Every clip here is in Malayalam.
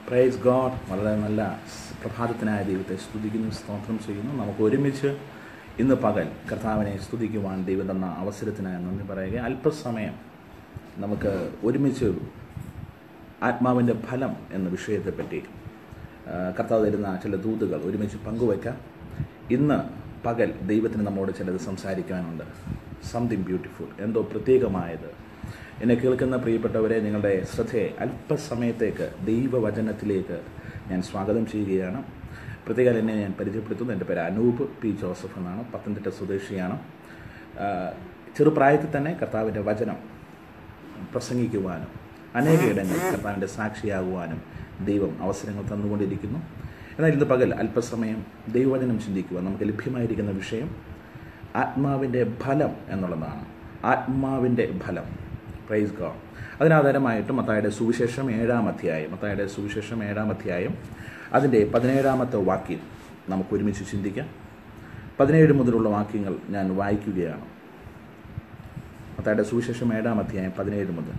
പ്രൈസ് ഗോഡ് വളരെ നല്ല പ്രഭാതത്തിനായ ദൈവത്തെ സ്തുതിക്കുന്നു സ്തോത്രം ചെയ്യുന്നു നമുക്ക് ഒരുമിച്ച് ഇന്ന് പകൽ കർത്താവിനെ സ്തുതിക്കുവാൻ ദൈവം തന്ന അവസരത്തിനായി നന്ദി പറയുക അല്പസമയം നമുക്ക് ഒരുമിച്ച് ആത്മാവിൻ്റെ ഫലം എന്ന വിഷയത്തെപ്പറ്റി ആ, കർത്താവ് തരുന്ന ചില ദൂതുകൾ ഒരുമിച്ച് പങ്കുവയ്ക്കാം ഇന്ന് പകൽ ദൈവത്തിന് നമ്മോട് ചിലത് സംസാരിക്കാനുണ്ട് സംതിങ് ബ്യൂട്ടിഫുൾ എന്തോ പ്രത്യേകമായത് എന്നെ കേൾക്കുന്ന പ്രിയപ്പെട്ടവരെ നിങ്ങളുടെ ശ്രദ്ധയെ അല്പസമയത്തേക്ക് ദൈവവചനത്തിലേക്ക് ഞാൻ സ്വാഗതം ചെയ്യുകയാണ് പ്രത്യേകം എന്നെ ഞാൻ പരിചയപ്പെടുത്തുന്നു എൻ്റെ പേര് അനൂപ് പി ജോസഫ് എന്നാണ് പത്തനംതിട്ട സ്വദേശിയാണ് ആ, ചെറുപ്രായത്തിൽ തന്നെ കർത്താവിൻ്റെ വചനം പ്രസംഗിക്കുവാനും അനേക ഇടങ്ങളിൽ കർത്താവിൻ്റെ സാക്ഷിയാകുവാനും ദൈവം അവസരങ്ങൾ തന്നുകൊണ്ടിരിക്കുന്നു എന്നാൽ ഇന്ന് പകൽ അല്പസമയം ദൈവവചനം ചിന്തിക്കുവാൻ നമുക്ക് ലഭ്യമായിരിക്കുന്ന വിഷയം ആത്മാവിൻ്റെ ഫലം എന്നുള്ളതാണ് ആത്മാവിൻ്റെ ഫലം പ്രൈസ് ഗോഡ് അതിനാധാരമായിട്ട് മത്തായുടെ സുവിശേഷം ഏഴാം അധ്യായം മത്തായുടെ സുവിശേഷം ഏഴാം അധ്യായം അതിൻ്റെ പതിനേഴാമത്തെ വാക്യം നമുക്ക് ഒരുമിച്ച് ചിന്തിക്കാം പതിനേഴ് മുതലുള്ള വാക്യങ്ങൾ ഞാൻ വായിക്കുകയാണ് മത്തായുടെ സുവിശേഷം ഏഴാം അധ്യായം പതിനേഴ് മുതൽ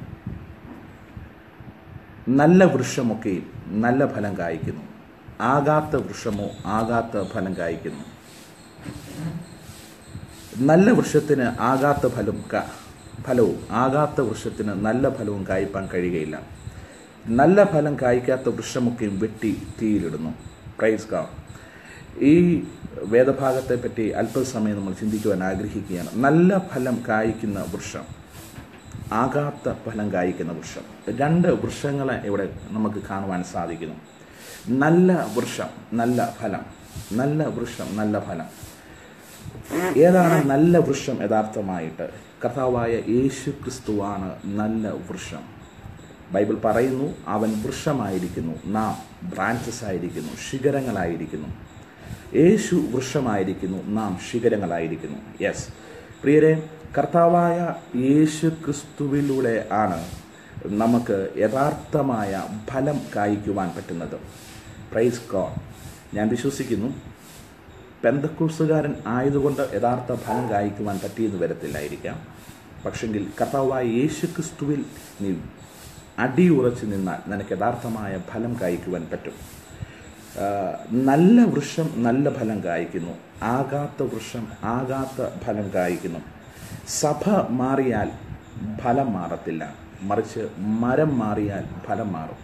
നല്ല വൃക്ഷമൊക്കെയും നല്ല ഫലം കായ്ക്കുന്നു ആകാത്ത വൃക്ഷമോ ആകാത്ത ഫലം കായ്ക്കുന്നു നല്ല വൃക്ഷത്തിന് ആകാത്ത ഫലം ക- ഫലവും ആകാത്ത വൃക്ഷത്തിന് നല്ല ഫലവും കായ്പാൻ കഴിയുകയില്ല നല്ല ഫലം കായ്ക്കാത്ത വൃക്ഷമൊക്കെയും വെട്ടി തീയിലിടുന്നു പ്രൈസ് കാ ഈ വേദഭാഗത്തെ പറ്റി അല്പസമയം നമ്മൾ ചിന്തിക്കുവാൻ ആഗ്രഹിക്കുകയാണ് നല്ല ഫലം കായ്ക്കുന്ന വൃക്ഷം ആകാത്ത ഫലം കായ്ക്കുന്ന വൃക്ഷം രണ്ട് വൃക്ഷങ്ങളെ ഇവിടെ നമുക്ക് കാണുവാൻ സാധിക്കുന്നു നല്ല വൃക്ഷം നല്ല ഫലം നല്ല വൃക്ഷം നല്ല ഫലം ഏതാണ് നല്ല വൃക്ഷം യഥാർത്ഥമായിട്ട് കർത്താവായ യേശു ക്രിസ്തുവാണ് നല്ല വൃക്ഷം ബൈബിൾ പറയുന്നു അവൻ വൃക്ഷമായിരിക്കുന്നു നാം ബ്രാഞ്ചസ് ആയിരിക്കുന്നു ശിഖരങ്ങളായിരിക്കുന്നു യേശു വൃക്ഷമായിരിക്കുന്നു നാം ശിഖരങ്ങളായിരിക്കുന്നു യെസ് പ്രിയരെ കർത്താവായ യേശു ക്രിസ്തുവിലൂടെ ആണ് നമുക്ക് യഥാർത്ഥമായ ഫലം കായ്ക്കുവാൻ പറ്റുന്നത് പ്രൈസ് ഗോഡ് ഞാൻ വിശ്വസിക്കുന്നു പെന്തക്കൂസുകാരൻ ആയതുകൊണ്ട് യഥാർത്ഥ ഫലം കായ്ക്കുവാൻ പറ്റിയെന്ന് വരത്തില്ലായിരിക്കാം പക്ഷെങ്കിൽ കർത്താവായ യേശു ക്രിസ്തുവിൽ നീ അടിയുറച്ചു നിന്നാൽ നിനക്ക് യഥാർത്ഥമായ ഫലം കായ്ക്കുവാൻ പറ്റും ആ, നല്ല വൃക്ഷം നല്ല ഫലം കായ്ക്കുന്നു ആകാത്ത വൃക്ഷം ആകാത്ത ഫലം കായ്ക്കുന്നു സഭ മാറിയാൽ ഫലം മാറത്തില്ല മറിച്ച് മരം മാറിയാൽ ഫലം മാറും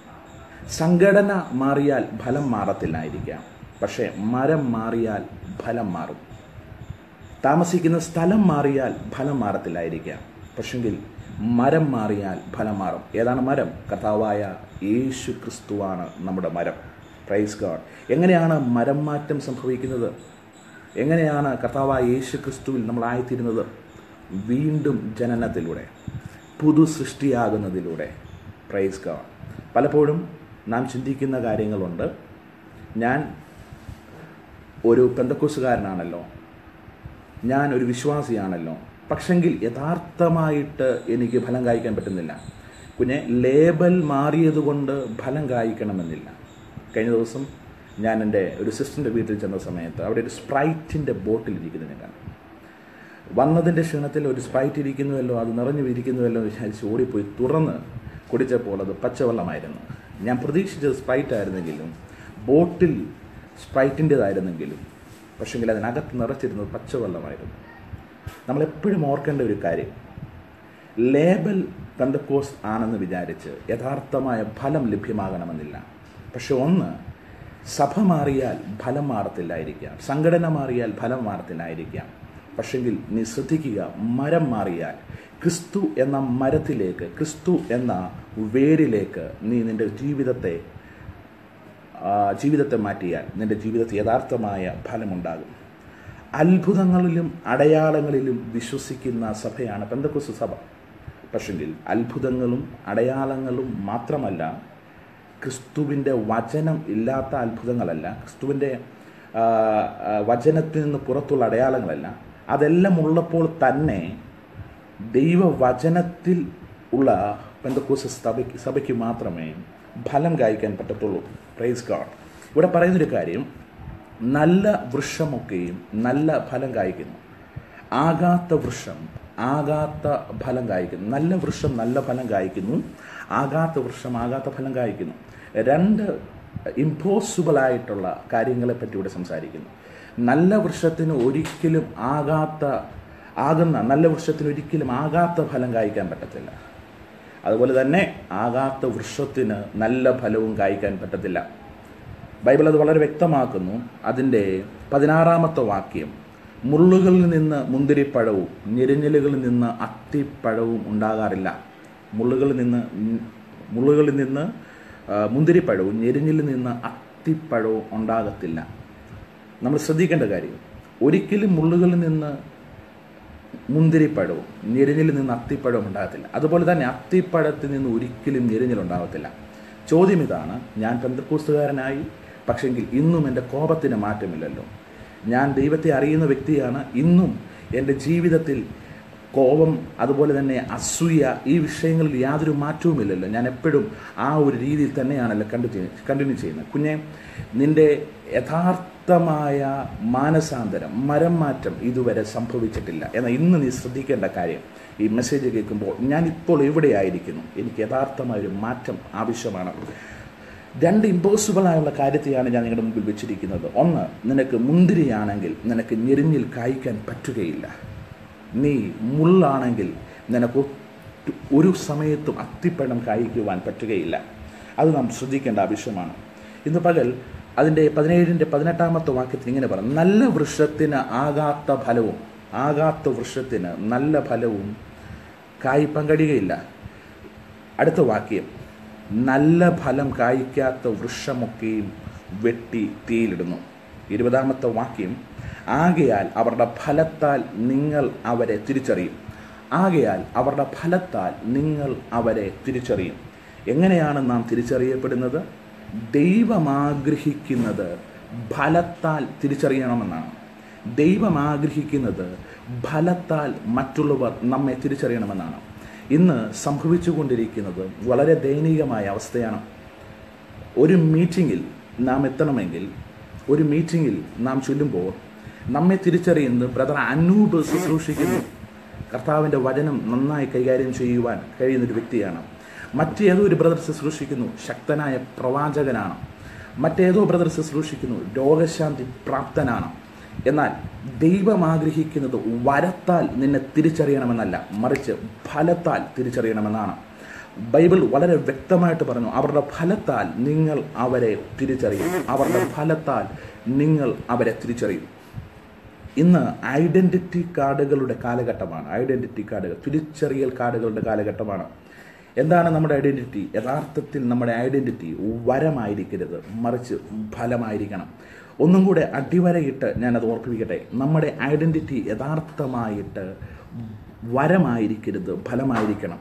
സംഘടന മാറിയാൽ ഫലം മാറത്തില്ലായിരിക്കാം പക്ഷേ മരം മാറിയാൽ ഫലം മാറും താമസിക്കുന്ന സ്ഥലം മാറിയാൽ ഫലം മാറത്തില്ലായിരിക്കാം പക്ഷെങ്കിൽ മരം മാറിയാൽ ഫലം മാറും ഏതാണ് മരം കർത്താവായ യേശു ക്രിസ്തുവാണ് നമ്മുടെ മരം പ്രൈസ് ഗാഡ് എങ്ങനെയാണ് മരം മാറ്റം സംഭവിക്കുന്നത് എങ്ങനെയാണ് കർത്താവായ യേശു ക്രിസ്തുവിൽ നമ്മളായിത്തീരുന്നത് വീണ്ടും ജനനത്തിലൂടെ പുതു സൃഷ്ടിയാകുന്നതിലൂടെ പ്രൈസ് ഗാഡ് പലപ്പോഴും നാം ചിന്തിക്കുന്ന കാര്യങ്ങളുണ്ട് ഞാൻ ഒരു പെന്തക്കോസുകാരനാണല്ലോ ഞാൻ ഒരു വിശ്വാസിയാണല്ലോ പക്ഷെങ്കിൽ യഥാർത്ഥമായിട്ട് എനിക്ക് ഫലം കായ്ക്കാൻ പറ്റുന്നില്ല കുഞ്ഞെ ലേബൽ മാറിയതുകൊണ്ട് ഫലം കായ്ക്കണമെന്നില്ല കഴിഞ്ഞ ദിവസം ഞാൻ എൻ്റെ ഒരു സിസ്റ്ററിൻ്റെ വീട്ടിൽ ചെന്ന സമയത്ത് അവിടെ ഒരു സ്പ്രൈറ്റിൻ്റെ ബോട്ടിൽ ഇരിക്കുന്നത് ഞാൻ കണ്ടു വന്നതിൻ്റെ ക്ഷീണത്തിൽ ഒരു സ്പ്രൈറ്റ് ഇരിക്കുന്നുവല്ലോ അത് നിറഞ്ഞു ഇരിക്കുന്നുവല്ലോ എന്ന് വിചാരിച്ച് ഓടിപ്പോയി തുറന്ന് കുടിച്ചപ്പോൾ അത് പച്ചവെള്ളമായിരുന്നു ഞാൻ പ്രതീക്ഷിച്ചത് സ്പ്രൈറ്റ് ആയിരുന്നെങ്കിലും ബോട്ടിൽ സ്പ്രൈറ്റിൻ്റെതായിരുന്നെങ്കിലും പക്ഷെങ്കിൽ അതിനകത്ത് നിറച്ചിരുന്നത് പച്ചവെള്ളമായിരുന്നു നമ്മളെപ്പോഴും ഓർക്കേണ്ട ഒരു കാര്യം ലേബൽ പെന്തക്കോസ് ആണെന്ന് വിചാരിച്ച് യഥാർത്ഥമായ ഫലം ലഭ്യമാകണമെന്നില്ല പക്ഷെ ഒന്ന് സഭ മാറിയാൽ ഫലം മാറത്തില്ലായിരിക്കാം സംഘടന മാറിയാൽ ഫലം മാറത്തില്ലായിരിക്കാം പക്ഷെങ്കിൽ നീ ശ്രദ്ധിക്കുക മരം മാറിയാൽ ക്രിസ്തു എന്ന മരത്തിലേക്ക് ക്രിസ്തു എന്ന വേരിലേക്ക് നീ നിന്റെ ജീവിതത്തെ ആ, ജീവിതത്തെ മാറ്റിയാൽ നിന്റെ ജീവിതത്തിൽ യഥാർത്ഥമായ ഫലമുണ്ടാകും അത്ഭുതങ്ങളിലും അടയാളങ്ങളിലും വിശ്വസിക്കുന്ന സഭയാണ് പെന്തക്കുസ് സഭ പക്ഷെങ്കിൽ അത്ഭുതങ്ങളും അടയാളങ്ങളും മാത്രമല്ല ക്രിസ്തുവിൻ്റെ വചനം ഇല്ലാത്ത അത്ഭുതങ്ങളല്ല ക്രിസ്തുവിൻ്റെ ആ, ആ, വചനത്തിൽ നിന്ന് പുറത്തുള്ള അടയാളങ്ങളല്ല അതെല്ലാം ഉള്ളപ്പോൾ തന്നെ ദൈവവചനത്തിൽ ഉള്ള പെന്തക്കോസ് സഭയ്ക്ക് സഭയ്ക്ക് മാത്രമേ ഫലം കായ്ക്കാൻ പറ്റത്തുള്ളൂ പ്രൈസ് ഗാഡ് ഇവിടെ പറയുന്നൊരു കാര്യം നല്ല വൃക്ഷമൊക്കെയും നല്ല ഫലം കായ്ക്കുന്നു ആകാത്ത വൃക്ഷം ആകാത്ത ഫലം കായ്ക്കുന്നു നല്ല വൃക്ഷം നല്ല ഫലം കായ്ക്കുന്നു ആകാത്ത വൃക്ഷം ആകാത്ത ഫലം കായ്ക്കുന്നു രണ്ട് ഇമ്പോസിബിൾ ആയിട്ടുള്ള കാര്യങ്ങളെ പറ്റി ഇവിടെ സംസാരിക്കുന്നു നല്ല വൃക്ഷത്തിന് ഒരിക്കലും ആകാത്ത ആകുന്ന നല്ല വൃക്ഷത്തിന് ഒരിക്കലും ആകാത്ത ഫലം കായ്ക്കാൻ പറ്റത്തില്ല അതുപോലെ തന്നെ ആകാത്ത വൃക്ഷത്തിന് നല്ല ഫലവും കായ്ക്കാൻ പറ്റത്തില്ല ബൈബിൾ അത് വളരെ വ്യക്തമാക്കുന്നു അതിൻ്റെ പതിനാറാമത്തെ വാക്യം മുള്ളുകളിൽ നിന്ന് മുന്തിരിപ്പഴവും ഞെരിഞ്ഞലുകളിൽ നിന്ന് അത്തിപ്പഴവും ഉണ്ടാകാറില്ല മുള്ളുകളിൽ നിന്ന് മുള്ളുകളിൽ നിന്ന് ആ, മുന്തിരിപ്പഴവും ഞെരിഞ്ഞിലിൽ നിന്ന് അത്തിപ്പഴവും ഉണ്ടാകത്തില്ല നമ്മൾ ശ്രദ്ധിക്കേണ്ട കാര്യം ഒരിക്കലും മുള്ളുകളിൽ നിന്ന് മുന്തിരിപ്പഴവും ഞെരിഞ്ഞിൽ നിന്ന് അത്തിപ്പഴവും ഉണ്ടാകത്തില്ല അതുപോലെ തന്നെ അത്തിപ്പഴത്തിൽ നിന്ന് ഒരിക്കലും ഞെരിഞ്ഞിലുണ്ടാകത്തില്ല ചോദ്യം ഇതാണ് ഞാൻ പെന്തക്കൂസ്തുകാരനായി പക്ഷെങ്കിൽ ഇന്നും എൻ്റെ കോപത്തിന് മാറ്റമില്ലല്ലോ ഞാൻ ദൈവത്തെ അറിയുന്ന വ്യക്തിയാണ് ഇന്നും എൻ്റെ ജീവിതത്തിൽ കോപം അതുപോലെ തന്നെ അസൂയ ഈ വിഷയങ്ങളിൽ യാതൊരു മാറ്റവുമില്ലല്ലോ ഞാൻ എപ്പോഴും ആ ഒരു രീതിയിൽ തന്നെയാണല്ലോ കണ്ടു കണ്ടിന്യൂ ചെയ്യുന്നത് കുഞ്ഞെ നിന്റെ യഥാർത്ഥമായ മാനസാന്തരം മരം മാറ്റം ഇതുവരെ സംഭവിച്ചിട്ടില്ല എന്നാൽ ഇന്ന് നീ ശ്രദ്ധിക്കേണ്ട കാര്യം ഈ മെസ്സേജ് കേൾക്കുമ്പോൾ ഞാൻ ഇപ്പോൾ എവിടെയായിരിക്കുന്നു എനിക്ക് യഥാർത്ഥമായൊരു മാറ്റം ആവശ്യമാണ് രണ്ട് ഇമ്പോസിബിൾ ആയുള്ള കാര്യത്തെയാണ് ഞാൻ നിങ്ങളുടെ മുമ്പിൽ വെച്ചിരിക്കുന്നത് ഒന്ന് നിനക്ക് മുന്തിരിയാണെങ്കിൽ നിനക്ക് ഞെരിഞ്ഞിൽ കായ്ക്കാൻ പറ്റുകയില്ല നീ മുള്ളാണെങ്കിൽ നിനക്ക് ഒട്ട് ഒരു സമയത്തും അത്തിപ്പഴം കായ്ക്കുവാൻ പറ്റുകയില്ല അത് നാം ശ്രദ്ധിക്കേണ്ട ആവശ്യമാണ് ഇന്ന് പകൽ അതിൻ്റെ പതിനേഴിൻ്റെ പതിനെട്ടാമത്തെ വാക്യത്തിൽ ഇങ്ങനെ പറയും നല്ല വൃക്ഷത്തിന് ആകാത്ത ഫലവും ആകാത്ത വൃക്ഷത്തിന് നല്ല ഫലവും കായ്പാൻ കഴിയുകയില്ല അടുത്ത വാക്യം നല്ല ഫലം കായ്ക്കാത്ത വൃക്ഷമൊക്കെയും വെട്ടി തീയിലിടുന്നു ഇരുപതാമത്തെ വാക്യം ആകയാൽ അവരുടെ ഫലത്താൽ നിങ്ങൾ അവരെ തിരിച്ചറിയും ആകയാൽ അവരുടെ ഫലത്താൽ നിങ്ങൾ അവരെ തിരിച്ചറിയും എങ്ങനെയാണ് നാം തിരിച്ചറിയപ്പെടുന്നത് ദൈവം ആഗ്രഹിക്കുന്നത് ഫലത്താൽ തിരിച്ചറിയണമെന്നാണ് ദൈവം ആഗ്രഹിക്കുന്നത് ഫലത്താൽ മറ്റുള്ളവർ നമ്മെ തിരിച്ചറിയണമെന്നാണ് ഇന്ന് സംഭവിച്ചുകൊണ്ടിരിക്കുന്നത് വളരെ ദയനീയമായ അവസ്ഥയാണ് ഒരു മീറ്റിങ്ങിൽ നാം എത്തണമെങ്കിൽ ഒരു മീറ്റിങ്ങിൽ നാം ചൊല്ലുമ്പോൾ നമ്മെ തിരിച്ചറിയുന്നത് ബ്രദർ അനൂപ് ശുശ്രൂഷിക്കുന്നു കർത്താവിൻ്റെ വചനം നന്നായി കൈകാര്യം ചെയ്യുവാൻ കഴിയുന്ന ഒരു വ്യക്തിയാണ് മറ്റേതോ ഒരു ബ്രദർ ശുശ്രൂഷിക്കുന്നു ശക്തനായ പ്രവാചകനാണ് മറ്റേതോ ബ്രദർ ശുശ്രൂഷിക്കുന്നു രോഗശാന്തി പ്രാപ്തനാണ് എന്നാൽ ദൈവം ആഗ്രഹിക്കുന്നത് വരത്താൽ നിന്നെ തിരിച്ചറിയണമെന്നല്ല മറിച്ച് ഫലത്താൽ തിരിച്ചറിയണമെന്നാണ് ബൈബിൾ വളരെ വ്യക്തമായിട്ട് പറഞ്ഞു അവരുടെ ഫലത്താൽ നിങ്ങൾ അവരെ തിരിച്ചറിയും അവരുടെ ഫലത്താൽ നിങ്ങൾ അവരെ തിരിച്ചറിയും ഇന്ന് ഐഡന്റിറ്റി കാർഡുകളുടെ കാലഘട്ടമാണ് ഐഡന്റിറ്റി കാർഡുകൾ തിരിച്ചറിയൽ കാർഡുകളുടെ കാലഘട്ടമാണ് എന്താണ് നമ്മുടെ ഐഡന്റിറ്റി യഥാർത്ഥത്തിൽ നമ്മുടെ ഐഡന്റിറ്റി വരമായിരിക്കരുത് മറിച്ച് ഫലമായിരിക്കണം ഒന്നും കൂടെ അടിവരയിട്ട് ഞാനത് ഓർപ്പിക്കട്ടെ നമ്മുടെ ഐഡന്റിറ്റി യഥാർത്ഥമായിട്ട് വരമായിരിക്കരുത് ഫലമായിരിക്കണം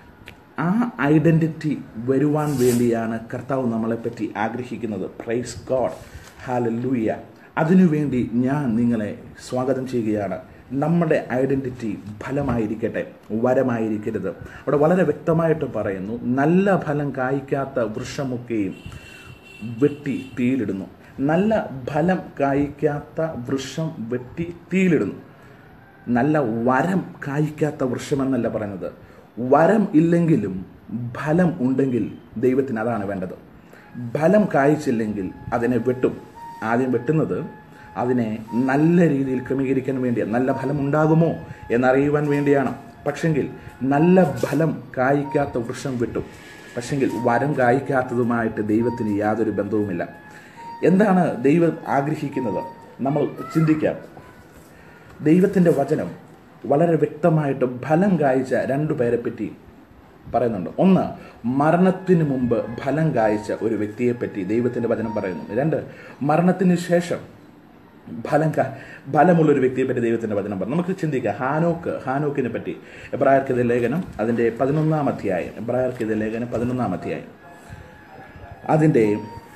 ആ ഐഡന്റിറ്റി വരുവാൻ വേണ്ടിയാണ് കർത്താവ് നമ്മളെപ്പറ്റി ആഗ്രഹിക്കുന്നത് പ്രൈസ് ഗോഡ് ഹാലൂയ അതിനുവേണ്ടി ഞാൻ നിങ്ങളെ സ്വാഗതം ചെയ്യുകയാണ് നമ്മുടെ ഐഡന്റിറ്റി ഫലമായിരിക്കട്ടെ വരമായിരിക്കരുത് അവിടെ വളരെ വ്യക്തമായിട്ട് പറയുന്നു നല്ല ഫലം കായ്ക്കാത്ത വൃക്ഷമൊക്കെയും വെട്ടി തീയിലിടുന്നു നല്ല ഫലം കായ്ക്കാത്ത വൃക്ഷം വെട്ടി തീയിലിടുന്നു നല്ല വരം കായ്ക്കാത്ത വൃക്ഷമെന്നല്ല പറയുന്നത് വരം ഇല്ലെങ്കിലും ഫലം ഉണ്ടെങ്കിൽ ദൈവത്തിന് അതാണ് വേണ്ടത് ഫലം കായ്ച്ചില്ലെങ്കിൽ അതിനെ വെട്ടും ആദ്യം വെട്ടുന്നത് അതിനെ നല്ല രീതിയിൽ ക്രമീകരിക്കാൻ വേണ്ടിയാണ് നല്ല ഫലം ഉണ്ടാകുമോ എന്നറിയുവാൻ വേണ്ടിയാണ് പക്ഷെങ്കിൽ നല്ല ഫലം കായ്ക്കാത്ത വൃക്ഷം വെട്ടും പക്ഷെങ്കിൽ വരം കായ്ക്കാത്തതുമായിട്ട് ദൈവത്തിന് യാതൊരു ബന്ധവുമില്ല എന്താണ് ദൈവം ആഗ്രഹിക്കുന്നത് നമ്മൾ ചിന്തിക്കാം ദൈവത്തിൻ്റെ വചനം വളരെ വ്യക്തമായിട്ട് ഫലം കായ്ച്ച രണ്ടു പേരെ പറ്റി പറയുന്നുണ്ട് ഒന്ന് മരണത്തിന് മുമ്പ് ഫലം കായ്ച്ച ഒരു വ്യക്തിയെപ്പറ്റി ദൈവത്തിൻ്റെ വചനം പറയുന്നു രണ്ട് മരണത്തിന് ശേഷം ഫലം കാ ഫലമുള്ള ഒരു വ്യക്തിയെ പറ്റി ദൈവത്തിൻ്റെ വചനം പറഞ്ഞു നമുക്ക് ചിന്തിക്കാം ഹാനോക്ക് ഹാനോക്കിനെ പറ്റി എബ്രായർക്കിത ലേഖനം അതിൻ്റെ പതിനൊന്നാം അധ്യായം എബ്രായർക്കിത ലേഖനം പതിനൊന്നാം അധ്യായം അതിൻ്റെ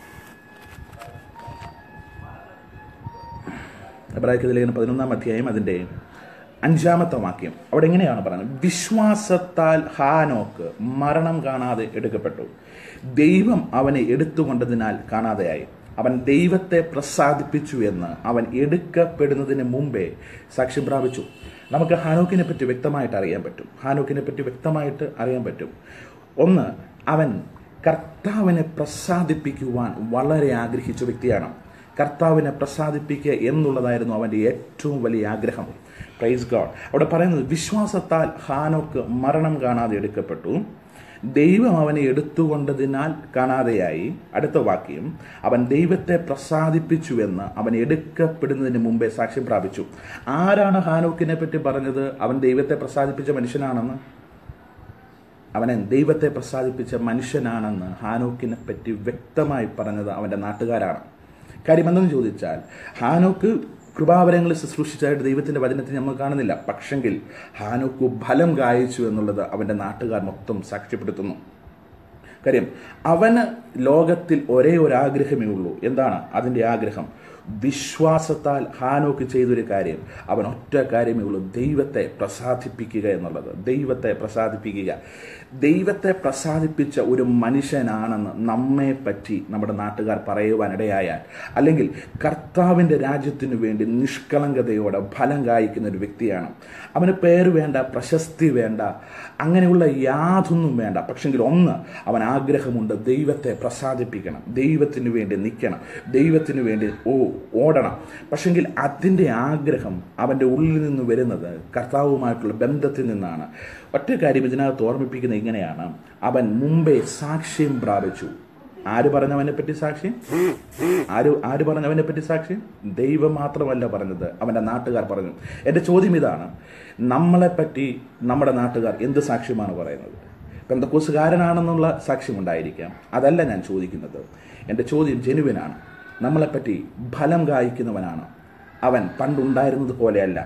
എബ്രായർക്കിത ലേഖനം പതിനൊന്നാം അധ്യായം അതിൻ്റെ അഞ്ചാമത്തെ വാക്യം അവിടെ എങ്ങനെയാണ് പറയുന്നത് വിശ്വാസത്താൽ ഹാനോക്ക് മരണം കാണാതെ എടുക്കപ്പെട്ടു ദൈവം അവനെ എടുത്തുകൊണ്ടതിനാൽ കാണാതെയായി അവൻ ദൈവത്തെ പ്രസാദിപ്പിച്ചു എന്ന് അവൻ എടുക്കപ്പെടുന്നതിന് മുമ്പേ സാക്ഷ്യം പ്രാപിച്ചു നമുക്ക് ഹാനോക്കിനെ പറ്റി വ്യക്തമായിട്ട് അറിയാൻ പറ്റും ഹാനോക്കിനെ പറ്റി വ്യക്തമായിട്ട് അറിയാൻ പറ്റും ഒന്ന് അവൻ കർത്താവിനെ പ്രസാദിപ്പിക്കുവാൻ വളരെ ആഗ്രഹിച്ച വ്യക്തിയാണ് കർത്താവിനെ പ്രസാദിപ്പിക്കുക എന്നുള്ളതായിരുന്നു അവൻ്റെ ഏറ്റവും വലിയ ആഗ്രഹം പ്രൈസ് ഗോഡ് അവിടെ പറയുന്നത് വിശ്വാസത്താൽ ഹാനോക്ക് മരണം കാണാതെ എടുക്കപ്പെട്ടു ദൈവം അവനെ എടുത്തുകൊണ്ടതിനാൽ കാണാതെയായി അടുത്ത വാക്യം അവൻ ദൈവത്തെ പ്രസാദിപ്പിച്ചുവെന്ന് അവൻ എടുക്കപ്പെടുന്നതിന് മുമ്പേ സാക്ഷ്യം പ്രാപിച്ചു ആരാണ് ഹാനോക്കിനെ പറ്റി പറഞ്ഞത് അവൻ ദൈവത്തെ പ്രസാദിപ്പിച്ച മനുഷ്യനാണെന്ന് അവനെ ദൈവത്തെ പ്രസാദിപ്പിച്ച മനുഷ്യനാണെന്ന് ഹാനോക്കിനെ പറ്റി വ്യക്തമായി പറഞ്ഞത് അവൻ്റെ നാട്ടുകാരാണ് കാര്യം എന്തെന്ന് ചോദിച്ചാൽ ഹാനോക്ക് കൃപാവരങ്ങൾ ശുശ്രൂഷിച്ചായിട്ട് ദൈവത്തിൻ്റെ വചനത്തിൽ നമ്മൾ കാണുന്നില്ല പക്ഷെങ്കിൽ ഹാനോക്ക് ഫലം കായിച്ചു എന്നുള്ളത് അവൻ്റെ നാട്ടുകാർ മൊത്തം സാക്ഷ്യപ്പെടുത്തുന്നു കാര്യം അവന് ലോകത്തിൽ ഒരേ ഒരു ആഗ്രഹമേ ഉള്ളൂ എന്താണ് അതിൻ്റെ ആഗ്രഹം വിശ്വാസത്താൽ ഹാനോക്ക് ചെയ്തൊരു കാര്യം അവൻ ഒറ്റ കാര്യമേ ഉള്ളൂ ദൈവത്തെ പ്രസാദിപ്പിക്കുക എന്നുള്ളത് ദൈവത്തെ പ്രസാദിപ്പിക്കുക ദൈവത്തെ പ്രസാദിപ്പിച്ച ഒരു മനുഷ്യനാണെന്ന് നമ്മെ പറ്റി നമ്മുടെ നാട്ടുകാർ പറയുവാനിടയായാൽ അല്ലെങ്കിൽ കർത്താവിൻ്റെ രാജ്യത്തിനു വേണ്ടി നിഷ്കളങ്കതയോടെ ഫലം കായ്ക്കുന്ന ഒരു വ്യക്തിയാണ് അവന് പേര് വേണ്ട പ്രശസ്തി വേണ്ട അങ്ങനെയുള്ള യാതൊന്നും വേണ്ട പക്ഷെങ്കിൽ ഒന്ന് അവൻ ആഗ്രഹമുണ്ട് ദൈവത്തെ പ്രസാദിപ്പിക്കണം ദൈവത്തിന് വേണ്ടി നിൽക്കണം ദൈവത്തിന് വേണ്ടി ഓ ഓടണം പക്ഷെങ്കിൽ അതിൻ്റെ ആഗ്രഹം അവൻ്റെ ഉള്ളിൽ നിന്ന് വരുന്നത് കർത്താവുമായിട്ടുള്ള ബന്ധത്തിൽ നിന്നാണ് ഒറ്റ കാര്യം ഇതിനകത്ത് ഓർമ്മിപ്പിക്കുന്നത് ഇങ്ങനെയാണ് അവൻ മുമ്പേ സാക്ഷ്യം പ്രാപിച്ചു ആര് പറഞ്ഞവനെ പറ്റി സാക്ഷ്യം ആര് ആര് പറഞ്ഞവനെ പറ്റി സാക്ഷ്യം ദൈവം മാത്രമല്ല പറഞ്ഞത് അവൻ്റെ നാട്ടുകാർ പറഞ്ഞു എൻ്റെ ചോദ്യം ഇതാണ് നമ്മളെപ്പറ്റി നമ്മുടെ നാട്ടുകാർ എന്ത് സാക്ഷ്യമാണ് പറയുന്നത് പെന്തക്കോസുകാരനാണെന്നുള്ള സാക്ഷ്യമുണ്ടായിരിക്കാം അതല്ല ഞാൻ ചോദിക്കുന്നത് എൻ്റെ ചോദ്യം ജനുവിനാണ് നമ്മളെപ്പറ്റി ഫലം കായ്ക്കുന്നവനാണ് അവൻ പണ്ടുണ്ടായിരുന്നത് പോലെയല്ല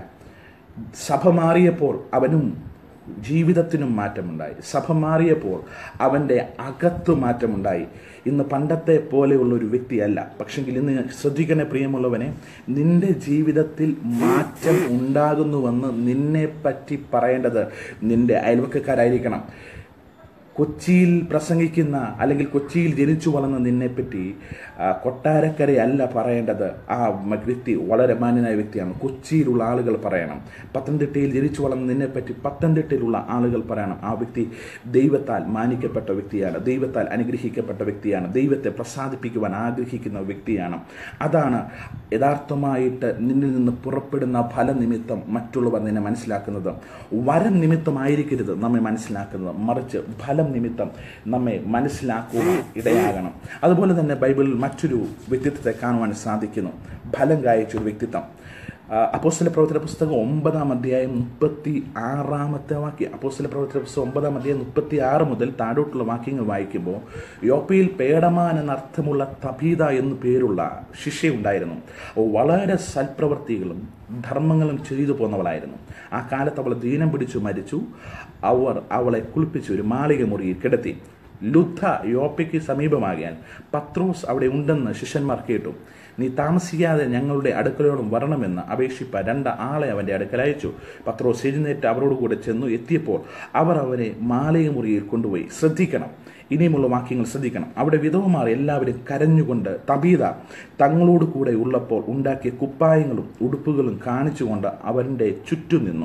സഭ മാറിയപ്പോൾ അവനും ജീവിതത്തിനും മാറ്റമുണ്ടായി സഭ മാറിയപ്പോൾ അവൻ്റെ അകത്ത് മാറ്റമുണ്ടായി ഇന്ന് പണ്ടത്തെ പോലെയുള്ള ഒരു വ്യക്തിയല്ല പക്ഷെങ്കിൽ ഇന്ന് ശ്രദ്ധിക്കണേ പ്രിയമുള്ളവനെ നിന്റെ ജീവിതത്തിൽ മാറ്റം ഉണ്ടാകുന്നുവെന്ന് നിന്നെ പറ്റി പറയേണ്ടത് നിന്റെ അയൽവക്കക്കാരായിരിക്കണം കൊച്ചിയിൽ പ്രസംഗിക്കുന്ന അല്ലെങ്കിൽ കൊച്ചിയിൽ ജനിച്ചു വളർന്ന നിന്നെപ്പറ്റി ആ, കൊട്ടാരക്കരയല്ല പറയേണ്ടത് ആ മ- വ്യക്തി വളരെ മാന്യനായ വ്യക്തിയാണ് കൊച്ചിയിലുള്ള ആളുകൾ പറയണം പത്തനംതിട്ടയിൽ ജനിച്ചു വളർന്ന നിന്നെപ്പറ്റി പത്തനംതിട്ടയിലുള്ള ആളുകൾ പറയണം ആ വ്യക്തി ദൈവത്താൽ മാനിക്കപ്പെട്ട വ്യക്തിയാണ് ദൈവത്താൽ അനുഗ്രഹിക്കപ്പെട്ട വ്യക്തിയാണ് ദൈവത്തെ പ്രസാദിപ്പിക്കുവാൻ ആഗ്രഹിക്കുന്ന വ്യക്തിയാണ് അതാണ് യഥാർത്ഥമായിട്ട് നിന്നിൽ നിന്ന് പുറപ്പെടുന്ന ഫലനിമിത്തം മറ്റുള്ളവർ നിന്നെ മനസ്സിലാക്കുന്നത് വരം നിമിത്തമായിരിക്കരുത് നമ്മെ മനസ്സിലാക്കുന്നത് മറിച്ച് ഫലം നിമിത്തം നമ്മെ മനസ്സിലാക്കുവാൻ ഇടയാകണം അതുപോലെ തന്നെ ബൈബിളിൽ മറ്റൊരു വ്യക്തിത്വത്തെ കാണുവാൻ സാധിക്കുന്നു ഫലം കായച്ച ഒരു വ്യക്തിത്വം ആ, അപ്പോസ്തല പ്രവർത്തന പുസ്തകം ഒമ്പതാം അധ്യായം മുപ്പത്തി ആറാമത്തെ വാക്യം അപ്പോസ്തല പ്രവർത്തന പുസ്തകം ഒമ്പതാം അധ്യായം മുപ്പത്തി ആറ് മുതൽ താഴോട്ടുള്ള വാക്യങ്ങൾ വായിക്കുമ്പോൾ യോപ്പയിൽ പേടമാൻ എന്നർത്ഥമുള്ള തബീത എന്നു പേരുള്ള ശിഷ്യയുണ്ടായിരുന്നു അവൾ വളരെ സൽപ്രവർത്തികളും ധർമ്മങ്ങളും ചെയ്തു പോന്നവളായിരുന്നു ആ കാലത്ത് അവൾ ദീനം പിടിച്ചു മരിച്ചു അവർ അവളെ കുളിപ്പിച്ച് ഒരു മാളിക മുറിയിൽ കിടത്തി ലുദ്ധ യോപ്പയ്ക്ക് സമീപമാകിയാൽ പത്രോസ് അവിടെ ഉണ്ടെന്ന് ശിഷ്യന്മാർ കേട്ടു നീ താമസിക്കാതെ ഞങ്ങളുടെ അടുക്കലോടും വരണമെന്ന് അപേക്ഷിപ്പ രണ്ട് ആളെ അവൻ്റെ അടുക്കൽ അയച്ചു പത്രോസ് എഴുന്നേറ്റ് അവരോട് കൂടെ ചെന്നു എത്തിയപ്പോൾ അവർ അവനെ മാലയ മുറിയിൽ കൊണ്ടുപോയി ശ്രദ്ധിക്കണം ഇനിയുമുള്ള വാക്യങ്ങൾ ശ്രദ്ധിക്കണം അവിടെ വിധവമാർ എല്ലാവരും കരഞ്ഞുകൊണ്ട് തബീത തങ്ങളോട് കൂടെ ഉള്ളപ്പോൾ ഉണ്ടാക്കിയ കുപ്പായങ്ങളും ഉടുപ്പുകളും കാണിച്ചുകൊണ്ട് അവൻ്റെ ചുറ്റും നിന്നു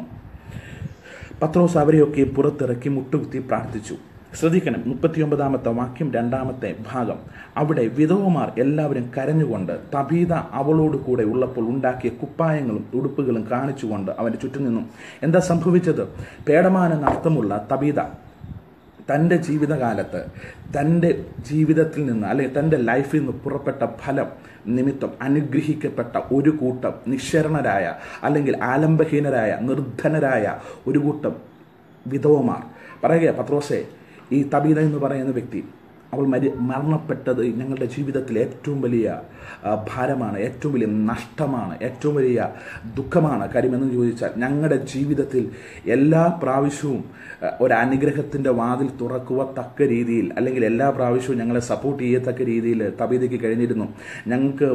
പത്രോസ് അവരെയൊക്കെ പുറത്തിറക്കി മുട്ടുകുത്തി പ്രാർത്ഥിച്ചു ശ്രദ്ധിക്കണം മുപ്പത്തിയൊമ്പതാമത്തെ വാക്യം രണ്ടാമത്തെ ഭാഗം അവിടെ വിധവമാർ എല്ലാവരും കരഞ്ഞുകൊണ്ട് തബീത അവളോട് കൂടെ ഉള്ളപ്പോൾ ഉണ്ടാക്കിയ കുപ്പായങ്ങളും ഉടുപ്പുകളും കാണിച്ചുകൊണ്ട് അവൻ്റെ ചുറ്റും നിന്നു എന്താ സംഭവിച്ചത് പേടമാനെന്ന അർത്ഥമുള്ള തബീത തൻ്റെ ജീവിതകാലത്ത് തൻ്റെ ജീവിതത്തിൽ നിന്ന് അല്ലെങ്കിൽ തൻ്റെ ലൈഫിൽ നിന്ന് പുറപ്പെട്ട ഫലം നിമിത്തം അനുഗ്രഹിക്കപ്പെട്ട ഒരു കൂട്ടം നിശ്ചരണരായ അല്ലെങ്കിൽ ആലംബഹീനരായ നിർധനരായ ഒരു കൂട്ടം വിധവമാർ പറയുക പത്രോസെ ഈ തബീത എന്ന് പറയുന്ന വ്യക്തി അവൾ മരി മരണപ്പെട്ടത് ഞങ്ങളുടെ ജീവിതത്തിൽ ഏറ്റവും വലിയ ആ, ഭാരമാണ് ഏറ്റവും വലിയ നഷ്ടമാണ് ഏറ്റവും വലിയ ദുഃഖമാണ് കാര്യമെന്ന് ചോദിച്ചാൽ ഞങ്ങളുടെ ജീവിതത്തിൽ എല്ലാ പ്രാവശ്യവും ആ, ഒരു അനുഗ്രഹത്തിൻ്റെ വാതിൽ തുറക്കുവത്തക്ക രീതിയിൽ അല്ലെങ്കിൽ എല്ലാ പ്രാവശ്യവും ഞങ്ങളെ സപ്പോർട്ട് ചെയ്യത്തക്ക രീതിയിൽ തബീതയ്ക്ക് കഴിഞ്ഞിരുന്നു ഞങ്ങൾക്ക്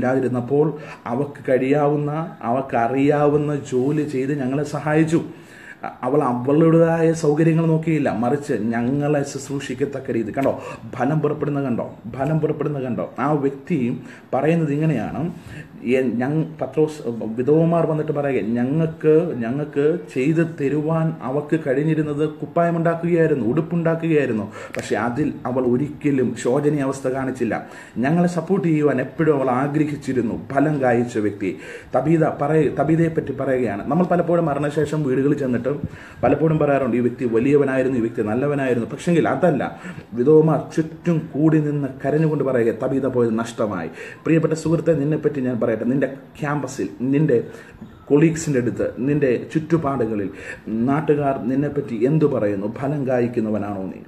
വസ്ത്രമില്ലാതിരുന്നപ്പോൾ അവർക്ക് കഴിയാവുന്ന അവർക്ക് അറിയാവുന്ന ജോലി ചെയ്ത് ഞങ്ങളെ സഹായിച്ചു അവൾ അവളുടേതായ സൗകര്യങ്ങൾ നോക്കിയില്ല മറിച്ച് ഞങ്ങളെ ശുശ്രൂഷിക്കത്തക്ക രീതി കണ്ടോ ഫലം പുറപ്പെടുന്ന കണ്ടോ ഫലം പുറപ്പെടുന്ന കണ്ടോ ആ വ്യക്തി പറയുന്നത് ഇങ്ങനെയാണ് എ- ഞങ് പത്രോസ് വിധവമാർ വന്നിട്ട് പറയുക ഞങ്ങൾക്ക് ഞങ്ങൾക്ക് ചെയ്ത് തരുവാൻ അവൾക്ക് കഴിഞ്ഞിരുന്നത് കുപ്പായമുണ്ടാക്കുകയായിരുന്നു ഉടുപ്പുണ്ടാക്കുകയായിരുന്നു പക്ഷെ അതിൽ അവൾ ഒരിക്കലും ശോചനീയ അവസ്ഥ കാണിച്ചില്ല ഞങ്ങളെ സപ്പോർട്ട് ചെയ്യുവാൻ എപ്പോഴും അവൾ ആഗ്രഹിച്ചിരുന്നു ഫലം കായ്ച്ച വ്യക്തി തബീത പറയ തബീതയെ പറ്റി പറയുകയാണ് നമ്മൾ പലപ്പോഴും മരണശേഷം വീടുകളിൽ ചെന്നിട്ട് പലപ്പോഴും പറയാറുണ്ട് ഈ വ്യക്തി വലിയവനായിരുന്നു ഈ വ്യക്തി നല്ലവനായിരുന്നു പക്ഷെങ്കിൽ അതല്ല വിധവമാർ ചുറ്റും കൂടി നിന്ന് കരഞ്ഞുകൊണ്ട് പറയുക തബീത പോയത് നഷ്ടമായി പ്രിയപ്പെട്ട സുഹൃത്തെ നിന്നെപ്പറ്റി ഞാൻ പറയട്ടെ നിന്റെ ക്യാമ്പസിൽ നിന്റെ കൊളീഗ്സിൻ്റെ അടുത്ത് നിന്റെ ചുറ്റുപാടുകളിൽ നാട്ടുകാർ നിന്നെപ്പറ്റി എന്തു പറയുന്നു ഫലം കായ്ക്കുന്നവനാണോ നീ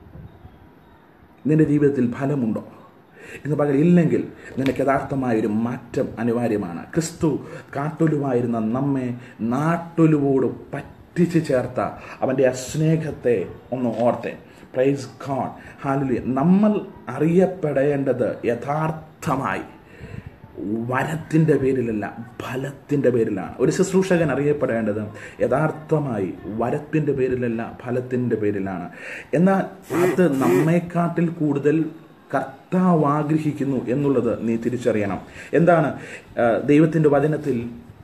നിന്റെ ജീവിതത്തിൽ ഫലമുണ്ടോ എന്ന് പകരം ഇല്ലെങ്കിൽ നിനക്ക് യഥാർത്ഥമായ ഒരു മാറ്റം അനിവാര്യമാണ് ക്രിസ്തു കാട്ടൊലുവായിരുന്ന നമ്മെ നാട്ടൊലുവോട് പറ്റിച്ച് ചേർത്ത അവൻ്റെ ആ സ്നേഹത്തെ ഒന്ന് ഓർത്തെ പ്രൈസ് ഗോഡ് ഹാലുലിയ നമ്മൾ അറിയപ്പെടേണ്ടത് യഥാർത്ഥമായി വരത്തിൻ്റെ പേരിലല്ല ഫലത്തിൻ്റെ പേരിലാണ് ഒരു ശുശ്രൂഷകൻ അറിയപ്പെടേണ്ടത് യഥാർത്ഥമായി വരത്തിൻ്റെ പേരിലല്ല ഫലത്തിൻ്റെ പേരിലാണ് എന്നാൽ അത് നമ്മെക്കാട്ടിൽ കൂടുതൽ കർത്താവ് ആഗ്രഹിക്കുന്നു എന്നുള്ളത് നീ തിരിച്ചറിയണം എന്താണ് ദൈവത്തിൻ്റെ വചനത്തിൽ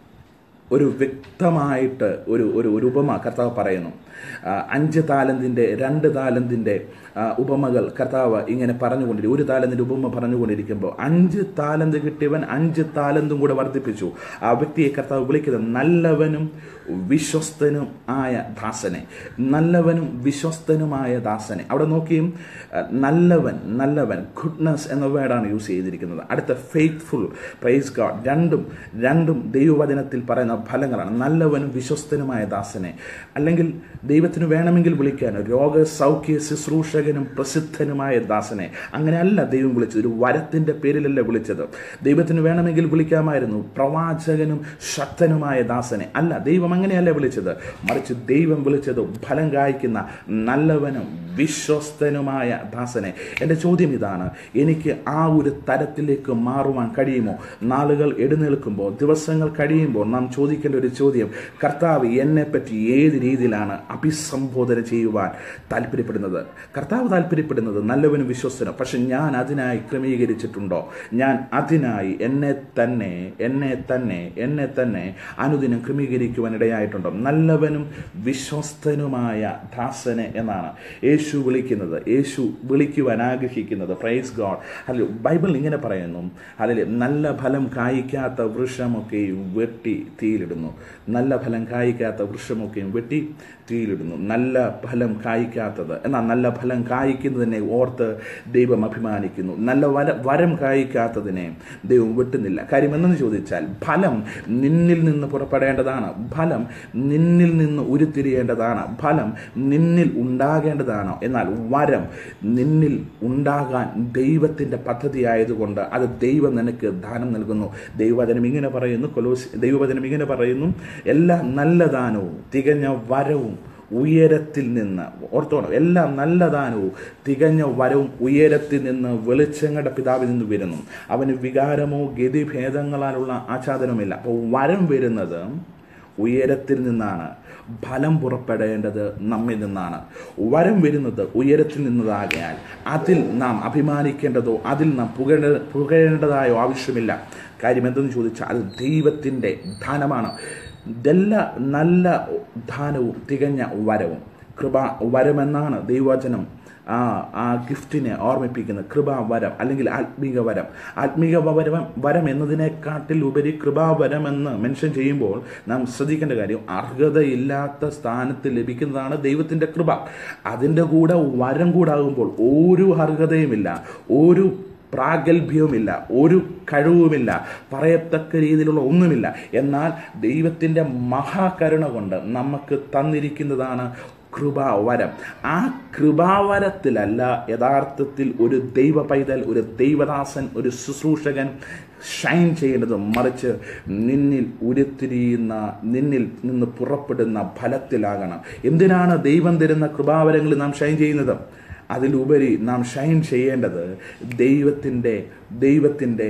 ഒരു വ്യക്തമായിട്ട് ഒരു ഒരു ഒരു ഉപമ കർത്താവ് പറയുന്നു ആ, അഞ്ച് താലന്തിൻ്റെ രണ്ട് താലന്തിൻ്റെ ആ, ഉപമകൾ കർത്താവ് ഇങ്ങനെ പറഞ്ഞുകൊണ്ടിരിക്കും ഒരു താലന്തിൻ്റെ ഉപമ പറഞ്ഞുകൊണ്ടിരിക്കുമ്പോൾ അഞ്ച് താലന്ത് കിട്ടിയവൻ അഞ്ച് താലന്തും കൂടെ വർദ്ധിപ്പിച്ചു ആ വ്യക്തിയെ കർത്താവ് വിളിക്കുന്നത് നല്ലവനും വിശ്വസ്തനും ആയ ദാസനെ നല്ലവനും വിശ്വസ്തനുമായ ദാസനെ അവിടെ നോക്കിയും ആ, നല്ലവൻ നല്ലവൻ ഗുഡ്നസ് എന്ന വേർഡാണ് യൂസ് ചെയ്തിരിക്കുന്നത് അടുത്ത ഫെയ്ത്ത്ഫുൾ പ്രൈസ് ഗാഡ് രണ്ടും രണ്ടും ദൈവവചനത്തിൽ പറയുന്ന ഫലങ്ങളാണ് നല്ലവനും വിശ്വസ്തനുമായ ദാസനെ അല്ലെങ്കിൽ ദൈവത്തിന് വേണമെങ്കിൽ വിളിക്കാൻ രോഗ സൗഖ്യ ശുശ്രൂഷകനും പ്രസിദ്ധനുമായ ദാസനെ അങ്ങനെയല്ല ദൈവം വിളിച്ചത് ഒരു വരത്തിൻ്റെ പേരിലല്ല വിളിച്ചത് ദൈവത്തിന് വേണമെങ്കിൽ വിളിക്കാമായിരുന്നു പ്രവാചകനും ശക്തനുമായ ദാസനെ അല്ല ദൈവം അങ്ങനെയല്ല വിളിച്ചത് മറിച്ച് ദൈവം വിളിച്ചത് ഫലം കായ്ക്കുന്ന നല്ലവനും വിശ്വസ്തനുമായ ദാസനെ എൻ്റെ ചോദ്യം ഇതാണ് എനിക്ക് ആ ഒരു തരത്തിലേക്ക് മാറുവാൻ കഴിയുമോ നാളുകൾ എഴുന്നേൽക്കുമ്പോൾ ദിവസങ്ങൾ കഴിയുമ്പോൾ നാം ചോദിക്കേണ്ട ഒരു ചോദ്യം കർത്താവ് എന്നെപ്പറ്റി ഏത് രീതിയിലാണ് അഭിസംബോധന ചെയ്യുവാൻ താല്പര്യപ്പെടുന്നത് കർത്താവ് താല്പര്യപ്പെടുന്നത് നല്ലവനും വിശ്വസ്തനും പക്ഷെ ഞാൻ അതിനായി ക്രമീകരിച്ചിട്ടുണ്ടോ ഞാൻ അതിനായി എന്നെ തന്നെ എന്നെ തന്നെ എന്നെ തന്നെ അനുദിനം ക്രമീകരിക്കുവാൻ ഇടയായിട്ടുണ്ടോ നല്ലവനും വിശ്വസ്തനുമായ ദാസനെ എന്നാണ് യേശു വിളിക്കുന്നത് യേശു വിളിക്കുവാൻ ആഗ്രഹിക്കുന്നത് പ്രൈസ് ഗോഡ് അതിൽ ബൈബിൾ ഇങ്ങനെ പറയുന്നു അതിൽ നല്ല ഫലം കായ്ക്കാത്ത വൃക്ഷമൊക്കെയും വെട്ടി തീയിലിടുന്നു നല്ല ഫലം കായ്ക്കാത്ത വൃക്ഷമൊക്കെയും വെട്ടി തീയിലിടുന്നു നല്ല ഫലം കായ്ക്കാത്തത് എന്നാൽ നല്ല ഫലം കായ്ക്കുന്നതിനെ ഓർത്ത് ദൈവം അഭിമാനിക്കുന്നു നല്ല വര വരം കായ്ക്കാത്തതിനെ ദൈവം വെട്ടുന്നില്ല കാര്യം എന്തെന്ന് ചോദിച്ചാൽ ഫലം നിന്നിൽ നിന്ന് പുറപ്പെടേണ്ടതാണ് ഫലം നിന്നിൽ നിന്ന് ഉരുത്തിരിയേണ്ടതാണ് ഫലം നിന്നിൽ ഉണ്ടാകേണ്ടതാണ് എന്നാൽ വരം നിന്നിൽ ഉണ്ടാകാൻ ദൈവത്തിൻ്റെ പദ്ധതി ആയതുകൊണ്ട് അത് ദൈവം നിനക്ക് ദാനം നൽകുന്നു ദൈവവചനം ഇങ്ങനെ പറയുന്നു കൊലോസ് ദൈവവചനം ഇങ്ങനെ പറയുന്നു എല്ലാ നല്ല ദാനവും തികഞ്ഞ വരവും ഉയരത്തിൽ നിന്ന് ഓർത്തോണം എല്ലാം നല്ല ദാനവും തികഞ്ഞ വരവും ഉയരത്തിൽ നിന്ന് വെളിച്ചങ്ങളുടെ പിതാവിൽ നിന്ന് വരുന്നു അവന് വികാരമോ ഗതിഭേദങ്ങളാലുള്ള ആച്ഛാദനവുമില്ല അപ്പോൾ വരം വരുന്നത് ഉയരത്തിൽ നിന്നാണ് ഫലം പുറപ്പെടേണ്ടത് നമ്മിൽ നിന്നാണ് വരം വരുന്നത് ഉയരത്തിൽ നിന്നതാകയാൽ അതിൽ നാം അഭിമാനിക്കേണ്ടതോ അതിൽ നാം പുകഴ പുകഴേണ്ടതായോ ആവശ്യമില്ല കാര്യം എന്തെന്ന് ചോദിച്ചാൽ അത് ദൈവത്തിൻ്റെ ധനമാണ് ഇതെല്ലാ നല്ല ദാനവും തികഞ്ഞ വരവും കൃപ വരമെന്നാണ് ദൈവവചനം ആ ആ ഗിഫ്റ്റിനെ ഓർമ്മിപ്പിക്കുന്നത് കൃപാവരം അല്ലെങ്കിൽ ആത്മീക വരം ആത്മീക വരം വരം എന്നതിനെക്കാട്ടിൽ ഉപരി കൃപാവരം എന്ന് മെൻഷൻ ചെയ്യുമ്പോൾ നാം ശ്രദ്ധിക്കേണ്ട കാര്യം അർഹതയില്ലാത്ത സ്ഥാനത്ത് ലഭിക്കുന്നതാണ് ദൈവത്തിൻ്റെ കൃപ അതിൻ്റെ കൂടെ വരം കൂടാകുമ്പോൾ ഒരു അർഹതയുമില്ല ഒരു പ്രാഗൽഭ്യവുമില്ല ഒരു കഴിവുമില്ല പറയത്തക്ക രീതിയിലുള്ള ഒന്നുമില്ല എന്നാൽ ദൈവത്തിൻ്റെ മഹാകരുണ കൊണ്ട് നമുക്ക് തന്നിരിക്കുന്നതാണ് കൃപാവരം ആ കൃപാവരത്തിലല്ല യഥാർത്ഥത്തിൽ ഒരു ദൈവ പൈതൽ ഒരു ദൈവദാസൻ ഒരു ശുശ്രൂഷകൻ ഷൈൻ ചെയ്യേണ്ടത് മറിച്ച് നിന്നിൽ ഉരുത്തിരിയുന്ന നിന്നിൽ നിന്ന് പുറപ്പെടുന്ന ഫലത്തിലാകണം എന്തിനാണ് ദൈവം തരുന്ന കൃപാവരങ്ങളിൽ നാം ഷൈൻ ചെയ്യുന്നത് അതിലുപരി നാം ഷൈൻ ചെയ്യേണ്ടത് ദൈവത്തിൻ്റെ ദൈവത്തിൻ്റെ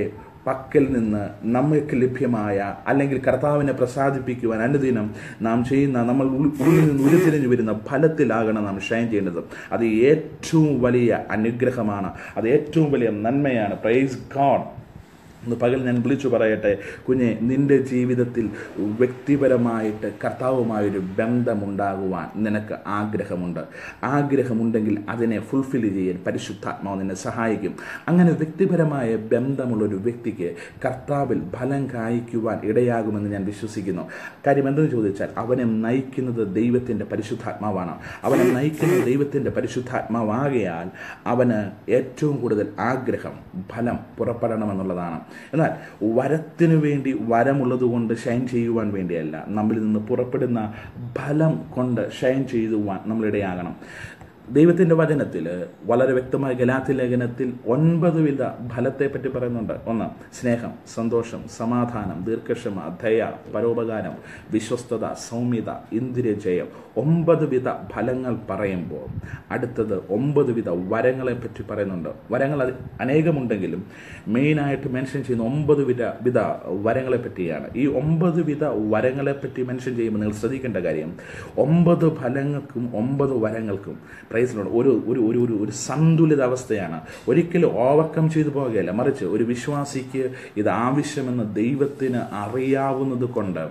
പക്കൽ നിന്ന് നമ്മൾക്ക് ലഭ്യമായ അല്ലെങ്കിൽ കർത്താവിനെ പ്രസാദിപ്പിക്കുവാൻ അനുദിനം നാം ചെയ്യുന്ന നമ്മൾ ഉൾ- ഉള്ളിൽ നിന്ന് ഉരുത്തിരിഞ്ഞു വരുന്ന ഫലത്തിലാകണം നാം ഷൈൻ ചെയ്യേണ്ടത് അത് ഏറ്റവും വലിയ അനുഗ്രഹമാണ് അത് ഏറ്റവും വലിയ നന്മയാണ് പ്രൈസ് ഗാഡ് ഇന്ന് പകൽ ഞാൻ വിളിച്ചു പറയട്ടെ കുഞ്ഞെ നിന്റെ ജീവിതത്തിൽ വ്യക്തിപരമായിട്ട് കർത്താവുമായൊരു ബന്ധമുണ്ടാകുവാൻ നിനക്ക് ആഗ്രഹമുണ്ട് ആഗ്രഹമുണ്ടെങ്കിൽ അതിനെ ഫുൾഫിൽ ചെയ്യാൻ പരിശുദ്ധാത്മാവ് നിന്നെ സഹായിക്കും അങ്ങനെ വ്യക്തിപരമായ ബന്ധമുള്ളൊരു വ്യക്തിക്ക് കർത്താവിൽ ഫലം കായ്ക്കുവാൻ ഇടയാകുമെന്ന് ഞാൻ വിശ്വസിക്കുന്നു കാര്യം എന്തെന്ന് ചോദിച്ചാൽ അവനെ നയിക്കുന്നത് ദൈവത്തിൻ്റെ പരിശുദ്ധാത്മാവാണ് അവനെ നയിക്കുന്ന ദൈവത്തിൻ്റെ പരിശുദ്ധാത്മാവാകയാൽ അവന് ഏറ്റവും കൂടുതൽ ആഗ്രഹം ഫലം പുറപ്പെടണമെന്നുള്ളതാണ് എന്നാൽ വരത്തിനു വേണ്ടി വരമുള്ളത് കൊണ്ട് ഷൈൻ ചെയ്യുവാൻ വേണ്ടിയല്ല നമ്മളിൽ നിന്ന് പുറപ്പെടുന്ന ഫലം കൊണ്ട് ഷൈൻ ചെയ്യുവാൻ നമ്മളിടയാകണം ദൈവത്തിൻ്റെ വചനത്തിൽ വളരെ വ്യക്തമായ ഗലാത്തി ലേഖനത്തിൽ ഒൻപത് വിധ ഫലത്തെ പറ്റി പറയുന്നുണ്ട് ഒന്ന് സ്നേഹം സന്തോഷം സമാധാനം ദീർഘക്ഷമ ദയ പരോപകാരം വിശ്വസ്തത സൗമ്യത ഇന്ദ്രിയജയം ഒമ്പത് വിധ ഫലങ്ങൾ പറയുമ്പോൾ അടുത്തത് ഒമ്പത് വിധ വരങ്ങളെ പറ്റി പറയുന്നുണ്ട് വരങ്ങൾ അത് അനേകമുണ്ടെങ്കിലും മെയിനായിട്ട് മെൻഷൻ ചെയ്യുന്ന ഒമ്പത് വിധ വിധ വരങ്ങളെ പറ്റിയാണ് ഈ ഒമ്പത് വിധ വരങ്ങളെ പറ്റി മെൻഷൻ ചെയ്യുമ്പോൾ നിങ്ങൾ ശ്രദ്ധിക്കേണ്ട കാര്യം ഒമ്പത് ഫലങ്ങൾക്കും ഒമ്പത് വരങ്ങൾക്കും പ്രൈസിലോട് ഒരു ഒരു ഒരു ഒരു ഒരു സന്തുലിത അവസ്ഥയാണ് ഒരിക്കലും ഓവർകം ചെയ്തു പോകുകയല്ല മറിച്ച് ഒരു വിശ്വാസിക്ക് ഇത് ആവശ്യമെന്ന് ദൈവത്തിന് അറിയാവുന്നത് കൊണ്ട്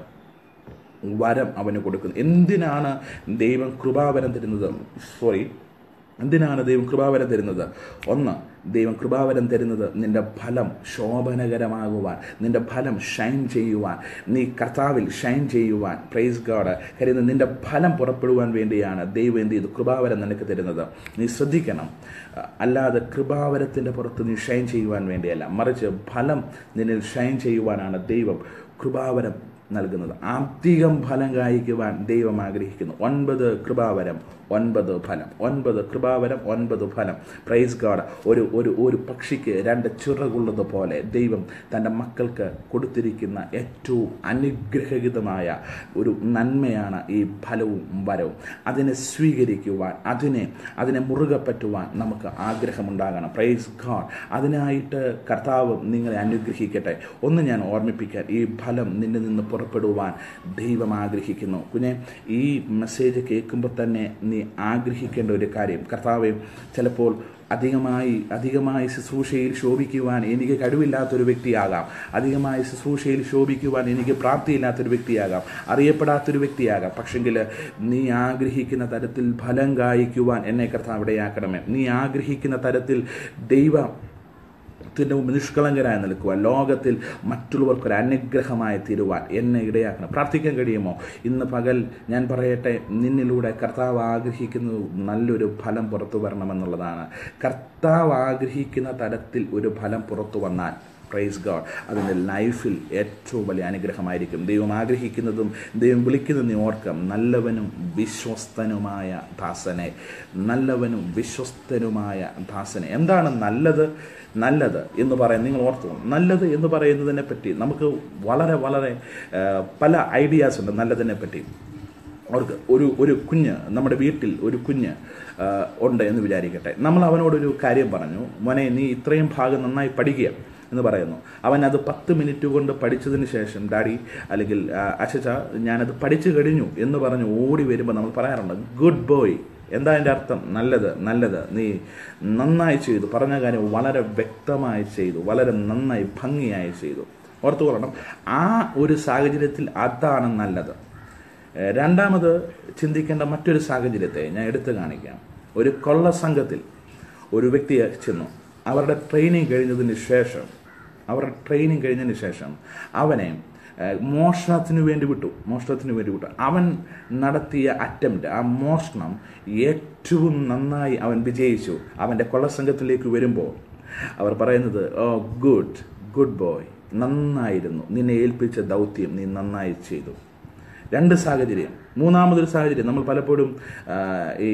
വരം അവന് കൊടുക്കുന്നത് എന്തിനാണ് ദൈവം കൃപാവരം തരുന്നത് സോറി എന്തിനാണ് ദൈവം കൃപാവരം തരുന്നത് ഒന്ന് ദൈവം കൃപാവരം തരുന്നത് നിന്റെ ഫലം ശോഭനകരമാകുവാൻ നിന്റെ ഫലം ഷൈൻ ചെയ്യുവാൻ നീ കർത്താവിൽ ഷൈൻ ചെയ്യുവാൻ പ്രൈസ് ഗാഡ് കാര്യം നിന്റെ ഫലം പുറപ്പെടുവാൻ വേണ്ടിയാണ് ദൈവം എന്ത് ചെയ്തു കൃപാവരം നിനക്ക് തരുന്നത് നീ ശ്രദ്ധിക്കണം അല്ലാതെ കൃപാവരത്തിൻ്റെ പുറത്ത് നീ ഷൈൻ ചെയ്യുവാൻ വേണ്ടിയല്ല മറിച്ച് ഫലം നിന്നിൽ ഷൈൻ ചെയ്യുവാനാണ് ദൈവം കൃപാവരം നൽകുന്നത് അധികം ഫലം കായ്ക്കുവാൻ ദൈവം ആഗ്രഹിക്കുന്നു ഒൻപത് കൃപാവരം ഒൻപത് ഫലം ഒൻപത് കൃപാവരം ഒൻപത് ഫലം പ്രൈസ് ഗാഡ് ഒരു ഒരു ഒരു പക്ഷിക്ക് രണ്ട് ചിറകുള്ളത് പോലെ ദൈവം തൻ്റെ മക്കൾക്ക് കൊടുത്തിരിക്കുന്ന ഏറ്റവും അനുഗ്രഹീതമായ ഒരു നന്മയാണ് ഈ ഫലവും വരവും അതിനെ സ്വീകരിക്കുവാൻ അതിനെ അതിനെ മുറുകെ പറ്റുവാൻ നമുക്ക് ആഗ്രഹമുണ്ടാകണം പ്രൈസ് ഗാഡ് അതിനായിട്ട് കർത്താവ് നിങ്ങളെ അനുഗ്രഹിക്കട്ടെ ഒന്ന് ഞാൻ ഓർമ്മിപ്പിക്കാൻ ഈ ഫലം നിന്നിൽ നിന്ന് പുറപ്പെടുവാൻ ദൈവം ആഗ്രഹിക്കുന്നു കുഞ്ഞെ ഈ മെസ്സേജ് കേൾക്കുമ്പോൾ തന്നെ നീ ആഗ്രഹിക്കേണ്ട ഒരു കാര്യം കർത്താവ് ചിലപ്പോൾ അധികമായി അധികമായി ശുശ്രൂഷയിൽ ശോഭിക്കുവാൻ എനിക്ക് കഴിവില്ലാത്തൊരു വ്യക്തിയാകാം അധികമായി ശുശ്രൂഷയിൽ ശോഭിക്കുവാൻ എനിക്ക് പ്രാപ്തിയില്ലാത്തൊരു വ്യക്തിയാകാം അറിയപ്പെടാത്തൊരു വ്യക്തിയാകാം പക്ഷെങ്കിൽ നീ ആഗ്രഹിക്കുന്ന തരത്തിൽ ഫലം കായ്ക്കുവാൻ എന്നെ കർത്താവ് ഇടയാക്കണമേ നീ ആഗ്രഹിക്കുന്ന തരത്തിൽ ദൈവം ത്തിൻ്റെ മുമ്പ് നിഷ്കളങ്കരായി നിൽക്കുവാൻ ലോകത്തിൽ മറ്റുള്ളവർക്കൊരു അനുഗ്രഹമായി തീരുവാൻ എന്നെ ഇടയാക്കണം പ്രാർത്ഥിക്കാൻ കഴിയുമോ ഇന്ന് പകൽ ഞാൻ പറയട്ടെ നിന്നിലൂടെ കർത്താവ് ആഗ്രഹിക്കുന്നത് നല്ലൊരു ഫലം പുറത്തു വരണമെന്നുള്ളതാണ് കർത്താവ് ആഗ്രഹിക്കുന്ന തരത്തിൽ ഒരു ഫലം പുറത്തു വന്നാൽ പ്രൈസ് ഗാഡ് അതിൻ്റെ ലൈഫിൽ ഏറ്റവും വലിയ അനുഗ്രഹമായിരിക്കും ദൈവം ആഗ്രഹിക്കുന്നതും ദൈവം വിളിക്കുന്നതും നീ ഓർക്കാം നല്ലവനും വിശ്വസ്തനുമായ ദാസനെ നല്ലവനും വിശ്വസ്തനുമായ ദാസനെ എന്താണ് നല്ലത് നല്ലത് എന്ന് പറയാൻ നിങ്ങൾ ഓർത്തു നല്ലത് എന്ന് പറയുന്നതിനെ പറ്റി നമുക്ക് വളരെ വളരെ ആ, പല ഐഡിയാസ് ഉണ്ട് നല്ലതിനെ പറ്റി അവർക്ക് ഒരു ഒരു കുഞ്ഞ് നമ്മുടെ വീട്ടിൽ ഒരു കുഞ്ഞ് ആ, ഉണ്ട് എന്ന് വിചാരിക്കട്ടെ നമ്മൾ അവനോടൊരു കാര്യം പറഞ്ഞു മോനെ നീ ഇത്രയും ഭാഗം നന്നായി പഠിക്കുക എന്ന് പറയുന്നു അവൻ അത് പത്ത് മിനിറ്റ് കൊണ്ട് പഠിച്ചതിന് ശേഷം ഡാഡി അല്ലെങ്കിൽ അച്ഛച്ച ഞാനത് പഠിച്ചു കഴിഞ്ഞു എന്ന് പറഞ്ഞ് ഓടി വരുമ്പോൾ നമ്മൾ പറയാറുണ്ട് ഗുഡ് ബോയ് എന്താ അതിൻ്റെ അർത്ഥം നല്ലത് നല്ലത് നീ നന്നായി ചെയ്തു പറഞ്ഞ കാര്യം വളരെ വ്യക്തമായി ചെയ്തു വളരെ നന്നായി ഭംഗിയായി ചെയ്തു ഓർത്തുകൊള്ളണം ആ ഒരു സാഹചര്യത്തിൽ അതാണ് നല്ലത് ഏഹ് രണ്ടാമത് ചിന്തിക്കേണ്ട മറ്റൊരു സാഹചര്യത്തെ ഞാൻ എടുത്തു കാണിക്കാം ഒരു കൊള്ള സംഘത്തിൽ ഒരു വ്യക്തി ചെന്നു അവരുടെ ട്രെയിനിങ് കഴിഞ്ഞതിന് ശേഷം അവരുടെ ട്രെയിനിങ് കഴിഞ്ഞതിന് ശേഷം അവനെ ഏഹ്, മോഷണത്തിന് വേണ്ടി വിട്ടു മോഷണത്തിന് വേണ്ടി വിട്ടു അവൻ നടത്തിയ അറ്റംപ്റ്റ് ആ മോഷണം ഏറ്റവും നന്നായി അവൻ വിജയിച്ചു അവൻ്റെ കൊള്ളസംഘത്തിലേക്ക് വരുമ്പോൾ അവർ പറയുന്നത് ഓ ഗുഡ് ഗുഡ് ബോയ് നന്നായിരുന്നു നിന്നെ ഏൽപ്പിച്ച ദൗത്യം നീ നന്നായി ചെയ്തു രണ്ട് സാഹചര്യം മൂന്നാമതൊരു സാഹചര്യം നമ്മൾ പലപ്പോഴും ആ, ഈ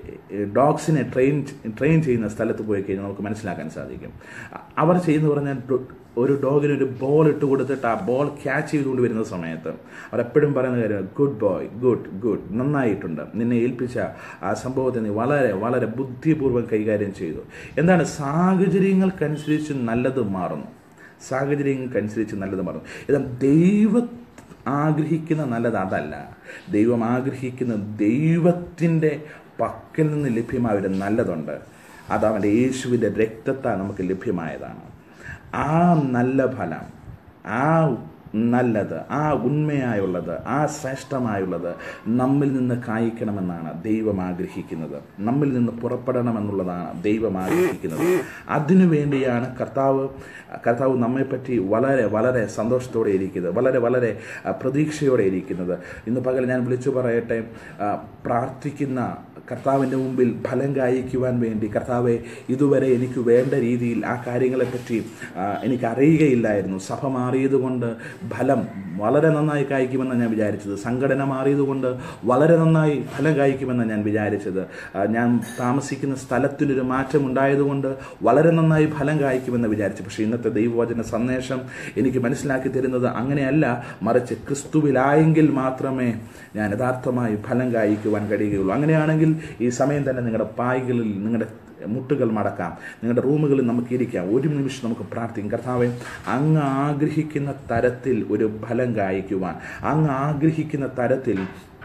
ഡോഗ്സിനെ ട്രെയിൻ ട്രെയിൻ ചെയ്യുന്ന സ്ഥലത്ത് പോയി കഴിഞ്ഞാൽ നമുക്ക് മനസ്സിലാക്കാൻ സാധിക്കും അ- അവർ ചെയ്യുന്ന പറഞ്ഞാൽ ഡോ- ഒരു ഡോഗിന് ഒരു ബോൾ ഇട്ട് കൊടുത്തിട്ട് ആ ബോൾ ക്യാച്ച് ചെയ്തുകൊണ്ട് വരുന്ന സമയത്ത് അവരെപ്പോഴും പറയുന്ന കാര്യം ഗുഡ് ബോയ് ഗുഡ് ഗുഡ് നന്നായിട്ടുണ്ട് നിന്നെ ഏൽപ്പിച്ച ആ സംഭവത്തെ നീ വളരെ വളരെ ബുദ്ധിപൂർവ്വം കൈകാര്യം ചെയ്തു എന്താണ് സാഹചര്യങ്ങൾക്കനുസരിച്ച് നല്ലത് മാറുന്നു സാഹചര്യങ്ങൾക്കനുസരിച്ച് നല്ലത് മാറും എന്നാൽ ദൈവ ആഗ്രഹിക്കുന്ന നല്ലത് അതല്ല ദൈവം ആഗ്രഹിക്കുന്ന ദൈവത്തിൻ്റെ പക്കൽ നിന്ന് ലഭ്യമായ ഒരു നല്ലതുണ്ട് അത് അവൻ്റെ യേശുവിൻ്റെ രക്തത്താൽ നമുക്ക് ലഭ്യമായതാണ് ആ നല്ല ഫലം ആ നല്ലത് ആ ഉണ്മയായുള്ളത് ആ ശ്രേഷ്ഠമായുള്ളത് നമ്മിൽ നിന്ന് കായ്ക്കണമെന്നാണ് ദൈവം ആഗ്രഹിക്കുന്നത് നമ്മിൽ നിന്ന് പുറപ്പെടണമെന്നുള്ളതാണ് ദൈവം ആഗ്രഹിക്കുന്നത് അതിനു വേണ്ടിയാണ് കർത്താവ് കർത്താവ് നമ്മെപ്പറ്റി വളരെ വളരെ സന്തോഷത്തോടെ ഇരിക്കുന്നത് വളരെ വളരെ ആ, പ്രതീക്ഷയോടെ ഇരിക്കുന്നത് ഇന്ന് പകൽ ഞാൻ വിളിച്ചു പറയട്ടെ ആ, പ്രാർത്ഥിക്കുന്ന കർത്താവിൻ്റെ മുമ്പിൽ ഫലം കായ്ക്കുവാൻ വേണ്ടി കർത്താവെ ഇതുവരെ എനിക്ക് വേണ്ട രീതിയിൽ ആ കാര്യങ്ങളെപ്പറ്റി ആ, എനിക്ക് അറിയുകയില്ലായിരുന്നു സഭ മാറിയതുകൊണ്ട് ഫലം വളരെ നന്നായി കായ്ക്കുമെന്നാണ് ഞാൻ വിചാരിച്ചത് സംഘടന മാറിയതുകൊണ്ട് വളരെ നന്നായി ഫലം കായ്ക്കുമെന്നാണ് ഞാൻ വിചാരിച്ചത് ആ, ഞാൻ താമസിക്കുന്ന സ്ഥലത്തിനൊരു മാറ്റം ഉണ്ടായതുകൊണ്ട് വളരെ നന്നായി ഫലം കായ്ക്കുമെന്ന് വിചാരിച്ചു പക്ഷേ ഇന്നത്തെ ദൈവവചന സന്ദേശം എനിക്ക് മനസ്സിലാക്കി തരുന്നത് അങ്ങനെയല്ല മറിച്ച് ക്രിസ്തുവിലായെങ്കിൽ മാത്രമേ ഞാൻ യഥാർത്ഥമായി ഫലം കായ്ക്കുവാൻ കഴിയുകയുള്ളൂ അങ്ങനെയാണെങ്കിൽ ഈ സമയം തന്നെ നിങ്ങളുടെ പായ്കളിൽ നിങ്ങളുടെ മുട്ടുകൾ മടക്കാം നിങ്ങളുടെ റൂമുകളിൽ നമുക്ക് ഇരിക്കാം ഒരു നിമിഷം നമുക്ക് പ്രാർത്ഥിക്കാം കർത്താവെ അങ്ങ് ആഗ്രഹിക്കുന്ന തരത്തിൽ ഒരു ഫലം കായ്ക്കുവാൻ അങ്ങ് ആഗ്രഹിക്കുന്ന തരത്തിൽ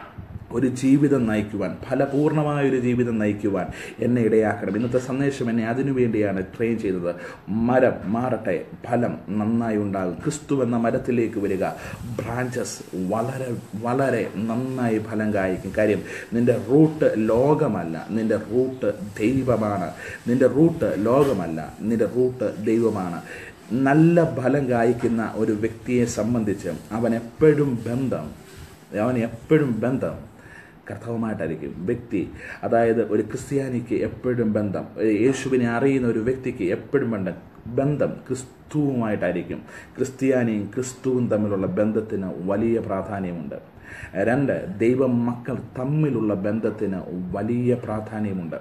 ഒരു ജീവിതം നയിക്കുവാൻ ഫലപൂർണമായ ഒരു ജീവിതം നയിക്കുവാൻ എന്നെ ഇടയാക്കണം ഇന്നത്തെ സന്ദേശം എന്നെ അതിനു വേണ്ടിയാണ് ട്രെയിൻ ചെയ്തത് മരം മാറട്ടെ ഫലം നന്നായി ഉണ്ടാകും ക്രിസ്തു എന്ന മരത്തിലേക്ക് വരിക ബ്രാഞ്ചസ് വളരെ വളരെ നന്നായി ഫലം കായ്ക്കും കാര്യം നിന്റെ റൂട്ട് ലോകമല്ല നിന്റെ റൂട്ട് ദൈവമാണ് നിന്റെ റൂട്ട് ലോകമല്ല നിന്റെ റൂട്ട് ദൈവമാണ് നല്ല ഫലം കായ്ക്കുന്ന ഒരു വ്യക്തിയെ സംബന്ധിച്ച് അവൻ എപ്പോഴും ബന്ധം അവൻ എപ്പോഴും ബന്ധം കർത്താവുമായിട്ടായിരിക്കും വ്യക്തി അതായത് ഒരു ക്രിസ്ത്യാനിക്ക് എപ്പോഴും ബന്ധം ഒരു യേശുവിനെ അറിയുന്ന ഒരു വ്യക്തിക്ക് എപ്പോഴും ബന്ധം ബന്ധം ക്രിസ്തുവുമായിട്ടായിരിക്കും ക്രിസ്ത്യാനിയും ക്രിസ്തുവും തമ്മിലുള്ള ബന്ധത്തിന് വലിയ പ്രാധാന്യമുണ്ട് രണ്ട് ദൈവം മക്കൾ തമ്മിലുള്ള ബന്ധത്തിന് വലിയ പ്രാധാന്യമുണ്ട്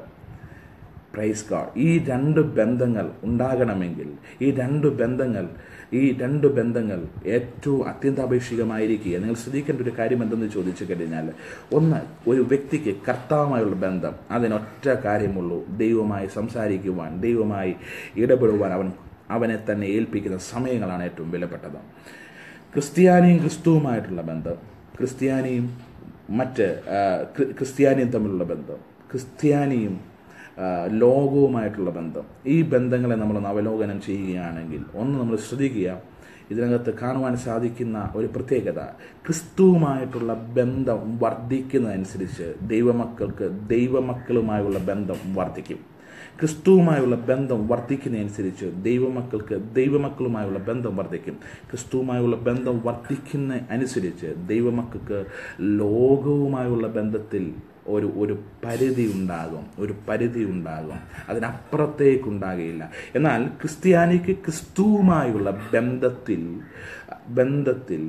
പ്രൈസ് ഗാഡ് ഈ രണ്ട് ബന്ധങ്ങൾ ഉണ്ടാകണമെങ്കിൽ ഈ രണ്ട് ബന്ധങ്ങൾ ഈ രണ്ട് ബന്ധങ്ങൾ ഏറ്റവും അത്യന്താപേക്ഷികമായിരിക്കുക നിങ്ങൾ ശ്രദ്ധിക്കേണ്ട ഒരു കാര്യം എന്തെന്ന് ചോദിച്ചു കഴിഞ്ഞാൽ ഒന്ന് ഒരു വ്യക്തിക്ക് കർത്താവുമായുള്ള ബന്ധം അതിനൊറ്റ കാര്യമുള്ളൂ ദൈവമായി സംസാരിക്കുവാൻ ദൈവമായി ഇടപെടുവാൻ അവൻ അവനെ തന്നെ ഏൽപ്പിക്കുന്ന സമയങ്ങളാണ് ഏറ്റവും വിലപ്പെട്ടത് ക്രിസ്ത്യാനിയും ക്രിസ്തുവുമായിട്ടുള്ള ബന്ധം ക്രിസ്ത്യാനിയും മറ്റ് ആ, ക്രി- ക്രിസ്ത്യാനിയും തമ്മിലുള്ള ബന്ധം ക്രിസ്ത്യാനിയും ആ, ലോകവുമായിട്ടുള്ള ബന്ധം ഈ ബന്ധങ്ങളെ നമ്മളൊന്ന് അവലോകനം ചെയ്യുകയാണെങ്കിൽ ഒന്ന് നമ്മൾ ശ്രദ്ധിക്കുക ഇതിനകത്ത് കാണുവാൻ സാധിക്കുന്ന ഒരു പ്രത്യേകത ക്രിസ്തുവുമായിട്ടുള്ള ബന്ധം വർദ്ധിക്കുന്നതനുസരിച്ച് ദൈവമക്കൾക്ക് ദൈവമക്കളുമായുള്ള ബന്ധം വർദ്ധിക്കും ക്രിസ്തുവുമായുള്ള ബന്ധം വർദ്ധിക്കുന്നതനുസരിച്ച് ദൈവമക്കൾക്ക് ദൈവമക്കളുമായുള്ള ബന്ധം വർദ്ധിക്കും ക്രിസ്തുവുമായുള്ള ബന്ധം വർദ്ധിക്കുന്ന അനുസരിച്ച് ദൈവമക്കൾക്ക് ലോകവുമായുള്ള ബന്ധത്തിൽ ഒരു ഒരു പരിധി ഉണ്ടാകും ഒരു പരിധി ഉണ്ടാകും അതിനപ്പുറത്തേക്കുണ്ടാകുകയില്ല എന്നാൽ ക്രിസ്ത്യാനിക്ക് ക്രിസ്തുവുമായുള്ള ബന്ധത്തിൽ ബന്ധത്തിൽ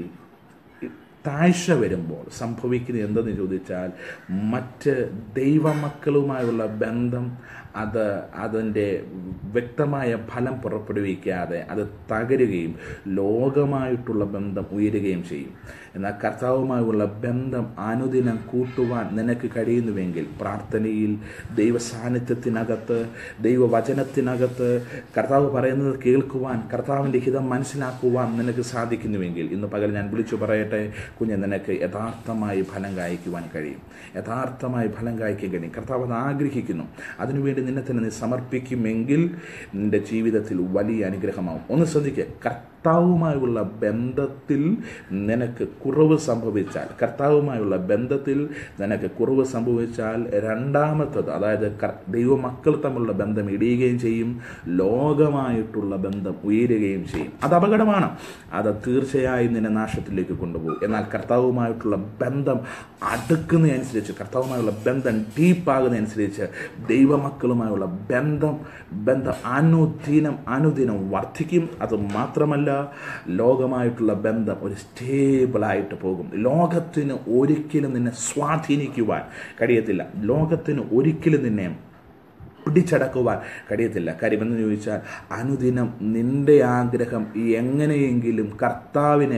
താഴ്ച വരുമ്പോൾ സംഭവിക്കുന്നത് എന്തെന്ന് ചോദിച്ചാൽ മറ്റ് ദൈവമക്കളുമായുള്ള ബന്ധം അത് അതിൻ്റെ വ്യക്തമായ ഫലം പുറപ്പെടുവിക്കാതെ അത് തകരുകയും ലോകമായിട്ടുള്ള ബന്ധം ഉയരുകയും ചെയ്യും എന്നാൽ കർത്താവുമായുള്ള ബന്ധം അനുദിനം കൂട്ടുവാൻ നിനക്ക് കഴിയുന്നുവെങ്കിൽ പ്രാർത്ഥനയിൽ ദൈവ സാന്നിധ്യത്തിനകത്ത് ദൈവവചനത്തിനകത്ത് കർത്താവ് പറയുന്നത് കേൾക്കുവാൻ കർത്താവിൻ്റെ ഹിതം മനസ്സിലാക്കുവാൻ നിനക്ക് സാധിക്കുന്നുവെങ്കിൽ ഇന്ന് പകൽ ഞാൻ വിളിച്ചു പറയട്ടെ കുഞ്ഞ് നിനക്ക് യഥാർത്ഥമായി ഫലം കായ്ക്കുവാൻ കഴിയും യഥാർത്ഥമായി ഫലം കായ്ക്കാൻ കഴിയും കർത്താവ് അത് ആഗ്രഹിക്കുന്നു അതിനുവേണ്ടി നിന്നെ തന്നെ നീ സമർപ്പിക്കുമെങ്കിൽ നിന്റെ ജീവിതത്തിൽ വലിയ അനുഗ്രഹമാവും ഒന്ന് ശ്രദ്ധിക്കുക കർത്താവുമായുള്ള ബന്ധത്തിൽ നിനക്ക് കുറവ് സംഭവിച്ചാൽ കർത്താവുമായുള്ള ബന്ധത്തിൽ നിനക്ക് കുറവ് സംഭവിച്ചാൽ രണ്ടാമത്തത് അതായത് കർ- ദൈവമക്കൾ തമ്മിലുള്ള ബന്ധം ഇടിയുകയും ചെയ്യും ലോകമായിട്ടുള്ള ബന്ധം ഉയരുകയും ചെയ്യും അത് അപകടമാണ് അത് തീർച്ചയായും നിന്നെ നാശത്തിലേക്ക് കൊണ്ടുപോകും എന്നാൽ കർത്താവുമായിട്ടുള്ള ബന്ധം അടുക്കുന്നതനുസരിച്ച് കർത്താവുമായുള്ള ബന്ധം ഡീപ്പാകുന്നതനുസരിച്ച് ദൈവമക്കളുമായുള്ള ബന്ധം ബന്ധം അനുദിനം അനുദിനം വർദ്ധിക്കും അത് മാത്രമല്ല ലോകമായിട്ടുള്ള ബന്ധം ഒരു സ്റ്റേബിളായിട്ട് പോകും ലോകത്തിന് ഒരിക്കലും നിന്നെ സ്വാധീനിക്കുവാൻ കഴിയത്തില്ല ലോകത്തിന് ഒരിക്കലും നിന്നെ പിടിച്ചടക്കുവാൻ കഴിയത്തില്ല കാര്യമെന്ന് ചോദിച്ചാൽ അനുദിനം നിന്റെ ആഗ്രഹം എങ്ങനെയെങ്കിലും കർത്താവിനെ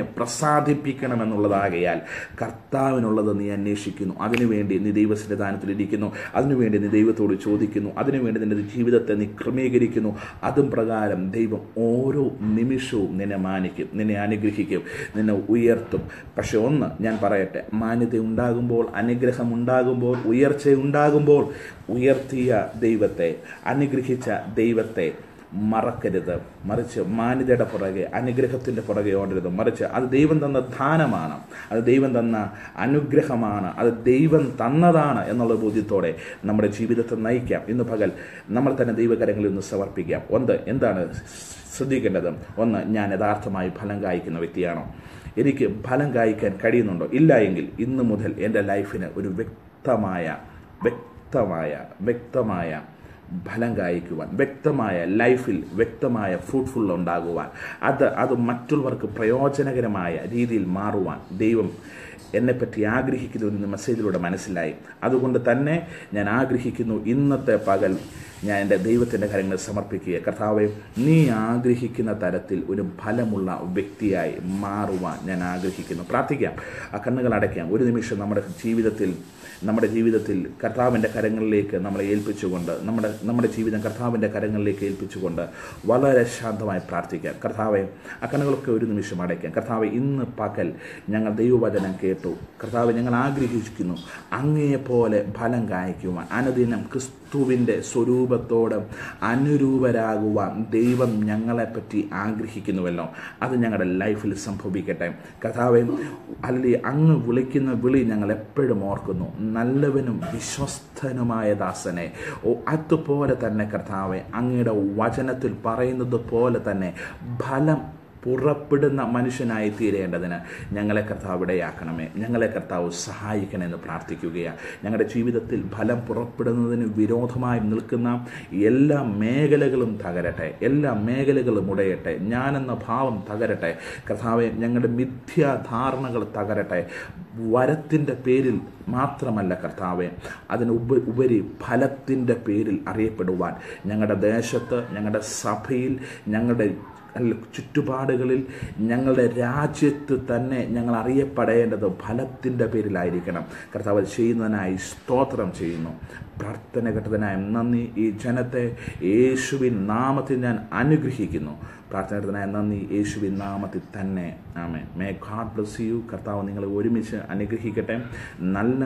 പ്രസാദിപ്പിക്കണമെന്നുള്ളതാകയാൽ കർത്താവിനുള്ളത് നീ അന്വേഷിക്കുന്നു അതിനുവേണ്ടി നീ ദൈവസന്നിധാനത്തിലിരിക്കുന്നു അതിനുവേണ്ടി നീ ദൈവത്തോട് ചോദിക്കുന്നു അതിനുവേണ്ടി നിന്റെ ജീവിതത്തെ നീ ക്രമീകരിക്കുന്നു അതും പ്രകാരം ദൈവം ഓരോ നിമിഷവും നിന്നെ മാനിക്കും നിന്നെ അനുഗ്രഹിക്കും നിന്നെ ഉയർത്തും പക്ഷെ ഒന്ന് ഞാൻ പറയട്ടെ മാന്യത ഉണ്ടാകുമ്പോൾ അനുഗ്രഹം ഉണ്ടാകുമ്പോൾ ഉയർച്ച ഉണ്ടാകുമ്പോൾ ഉയർത്തിയ ദൈവത്തെ അനുഗ്രഹിച്ച ദൈവത്തെ മറക്കരുത് മറിച്ച് മാന്യതയുടെ പുറകെ അനുഗ്രഹത്തിൻ്റെ പുറകെ ഓടരുത് മറിച്ച് അത് ദൈവം തന്ന ദാനമാണ് അത് ദൈവം തന്ന അനുഗ്രഹമാണ് അത് ദൈവം തന്നതാണ് എന്നുള്ള ബോധ്യത്തോടെ നമ്മുടെ ജീവിതത്തെ നയിക്കാം ഇന്ന് പകൽ നമ്മൾ തന്നെ ദൈവകരങ്ങളിൽ നിന്ന് സമർപ്പിക്കാം ഒന്ന് എന്താണ് ശ്രദ്ധിക്കേണ്ടത് ഒന്ന് ഞാൻ യഥാർത്ഥമായി ഫലം കായ്ക്കുന്ന വ്യക്തിയാണോ എനിക്ക് ഫലം കായ്ക്കാൻ കഴിയുന്നുണ്ടോ ഇല്ല എങ്കിൽ ഇന്ന് മുതൽ എൻ്റെ ലൈഫിന് ഒരു വ്യക്തമായ വ്യക്തമായ വ്യക്തമായ ഫലം കായ്ക്കുവാൻ വ്യക്തമായ ലൈഫിൽ വ്യക്തമായ ഫ്രൂട്ട്ഫുൾ ഉണ്ടാകുവാൻ അത് അത് മറ്റുള്ളവർക്ക് പ്രയോജനകരമായ രീതിയിൽ മാറുവാൻ ദൈവം എന്നെപ്പറ്റി ആഗ്രഹിക്കുന്നു എന്ന് മെസ്സേജിലൂടെ മനസ്സിലായി അതുകൊണ്ട് തന്നെ ഞാൻ ആഗ്രഹിക്കുന്നു ഇന്നത്തെ പകൽ ഞാൻ എൻ്റെ ദൈവത്തിൻ്റെ കാര്യങ്ങൾ സമർപ്പിക്കുക കർത്താവെ നീ ആഗ്രഹിക്കുന്ന തരത്തിൽ ഒരു ഫലമുള്ള വ്യക്തിയായി മാറുവാൻ ഞാൻ ആഗ്രഹിക്കുന്നു പ്രാർത്ഥിക്കാം ആ കണ്ണുകൾ അടയ്ക്കാം ഒരു നിമിഷം നമ്മുടെ ജീവിതത്തിൽ നമ്മുടെ ജീവിതത്തിൽ കർത്താവിൻ്റെ കരങ്ങളിലേക്ക് നമ്മളെ ഏൽപ്പിച്ചുകൊണ്ട് നമ്മുടെ നമ്മുടെ ജീവിതം കർത്താവിൻ്റെ കരങ്ങളിലേക്ക് ഏൽപ്പിച്ചുകൊണ്ട് വളരെ ശാന്തമായി പ്രാർത്ഥിക്കാം കർത്താവെ ആ കണ്ണുകളൊക്കെ ഒരു നിമിഷം അടയ്ക്കാം കർത്താവെ ഇന്ന് പകൽ ഞങ്ങൾ ദൈവവചനം കേട്ടു കർത്താവ് ഞങ്ങൾ ആഗ്രഹിക്കുന്നു അങ്ങയെപ്പോലെ ഫലം കായ്ക്കുവാൻ അനുദിനം ക്രിസ്തുവിൻ്റെ സ്വരൂപത്തോട് അനുരൂപരാകുവാൻ ദൈവം ഞങ്ങളെപ്പറ്റി ആഗ്രഹിക്കുന്നുവല്ലോ അത് ഞങ്ങളുടെ ലൈഫിൽ സംഭവിക്കട്ടെ കർത്താവെ അല്ലെങ്കിൽ അങ്ങ് വിളിക്കുന്ന വിളി ഞങ്ങൾ എപ്പോഴും ഓർക്കുന്നു നല്ലവനും വിശ്വസ്തനുമായ ദാസനെ ഓ അതുപോലെ തന്നെ കർത്താവെ അങ്ങയുടെ വചനത്തിൽ പറയുന്നത് പോലെ തന്നെ ഫലം പുറപ്പെടുന്ന മനുഷ്യനായി തീരേണ്ടതിന് ഞങ്ങളെ കർത്താവ് ഇടയാക്കണമേ ഞങ്ങളെ കർത്താവ് സഹായിക്കണമെന്ന് പ്രാർത്ഥിക്കുകയാണ് ഞങ്ങളുടെ ജീവിതത്തിൽ ഫലം പുറപ്പെടുന്നതിന് വിരോധമായി നിൽക്കുന്ന എല്ലാ മേഖലകളും തകരട്ടെ എല്ലാ മേഖലകളും ഉടയട്ടെ ഞാനെന്ന ഭാവം തകരട്ടെ കർത്താവെ ഞങ്ങളുടെ മിഥ്യാധാരണകൾ തകരട്ടെ വരത്തിൻ്റെ പേരിൽ മാത്രമല്ല കർത്താവെ അതിന് ഉപ ഉപരി ഫലത്തിൻ്റെ പേരിൽ അറിയപ്പെടുവാൻ ഞങ്ങളുടെ ദേശത്ത് ഞങ്ങളുടെ സഭയിൽ ഞങ്ങളുടെ അല്ല ചുറ്റുപാടുകളിൽ ഞങ്ങളുടെ രാജ്യത്ത് തന്നെ ഞങ്ങൾ അറിയപ്പെടേണ്ടത് ഫലത്തിൻ്റെ പേരിലായിരിക്കണം കർത്താവ് അത് ചെയ്യുന്നതിനായി സ്തോത്രം ചെയ്യുന്നു പ്രാർത്ഥന ഘട്ടത്തിനായി നന്ദി ഈ ജനത്തെ യേശുവിൻ നാമത്തിൽ ഞാൻ അനുഗ്രഹിക്കുന്നു പ്രാർത്ഥന ഘട്ടത്തിനായി നന്ദി യേശുവിൻ നാമത്തിൽ തന്നെ ആമേ മേ ഗാഡ് ബ്ലസ് യു കർത്താവ് നിങ്ങളെ ഒരുമിച്ച് അനുഗ്രഹിക്കട്ടെ നല്ല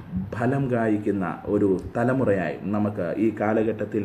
ഫലം കായ്ക്കുന്ന ഒരു തലമുറയായി നമുക്ക് ഈ കാലഘട്ടത്തിൽ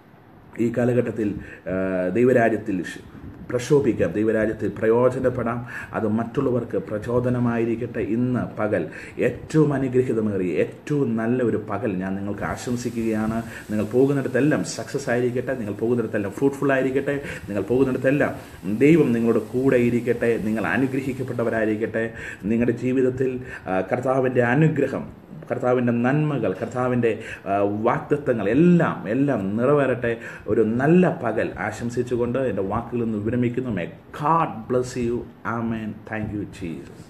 ഈ കാലഘട്ടത്തിൽ ആ, ദൈവരാജ്യത്തിൽ ഷ്- പ്രക്ഷോഭിക്കാം ദൈവരാജ്യത്തിൽ പ്രയോജനപ്പെടാം അത് മറ്റുള്ളവർക്ക് പ്രചോദനമായിരിക്കട്ടെ ഇന്ന് പകൽ ഏറ്റവും അനുഗ്രഹിതമേറിയ ഏറ്റവും നല്ല ഒരു പകൽ ഞാൻ നിങ്ങൾക്ക് ആശംസിക്കുകയാണ് നിങ്ങൾ പോകുന്നിടത്തെല്ലാം സക്സസ് ആയിരിക്കട്ടെ നിങ്ങൾ പോകുന്നിടത്തെല്ലാം ഫ്രൂട്ട്ഫുൾ ആയിരിക്കട്ടെ നിങ്ങൾ പോകുന്നിടത്തെല്ലാം ദൈവം നിങ്ങളുടെ കൂടെ ഇരിക്കട്ടെ നിങ്ങൾ അനുഗ്രഹിക്കപ്പെട്ടവരായിരിക്കട്ടെ നിങ്ങളുടെ ജീവിതത്തിൽ ആ, കർത്താവിൻ്റെ അനുഗ്രഹം കർത്താവിൻ്റെ നന്മകൾ കർത്താവിൻ്റെ ആ, വാഗ്ദത്തങ്ങൾ എല്ലാം എല്ലാം നിറവേറട്ടെ ഒരു നല്ല പകൽ ആശംസിച്ചുകൊണ്ട് എൻ്റെ വാക്കുകളിൽ നിന്ന് വിരമിക്കുന്നു may God bless you amen thank you cheese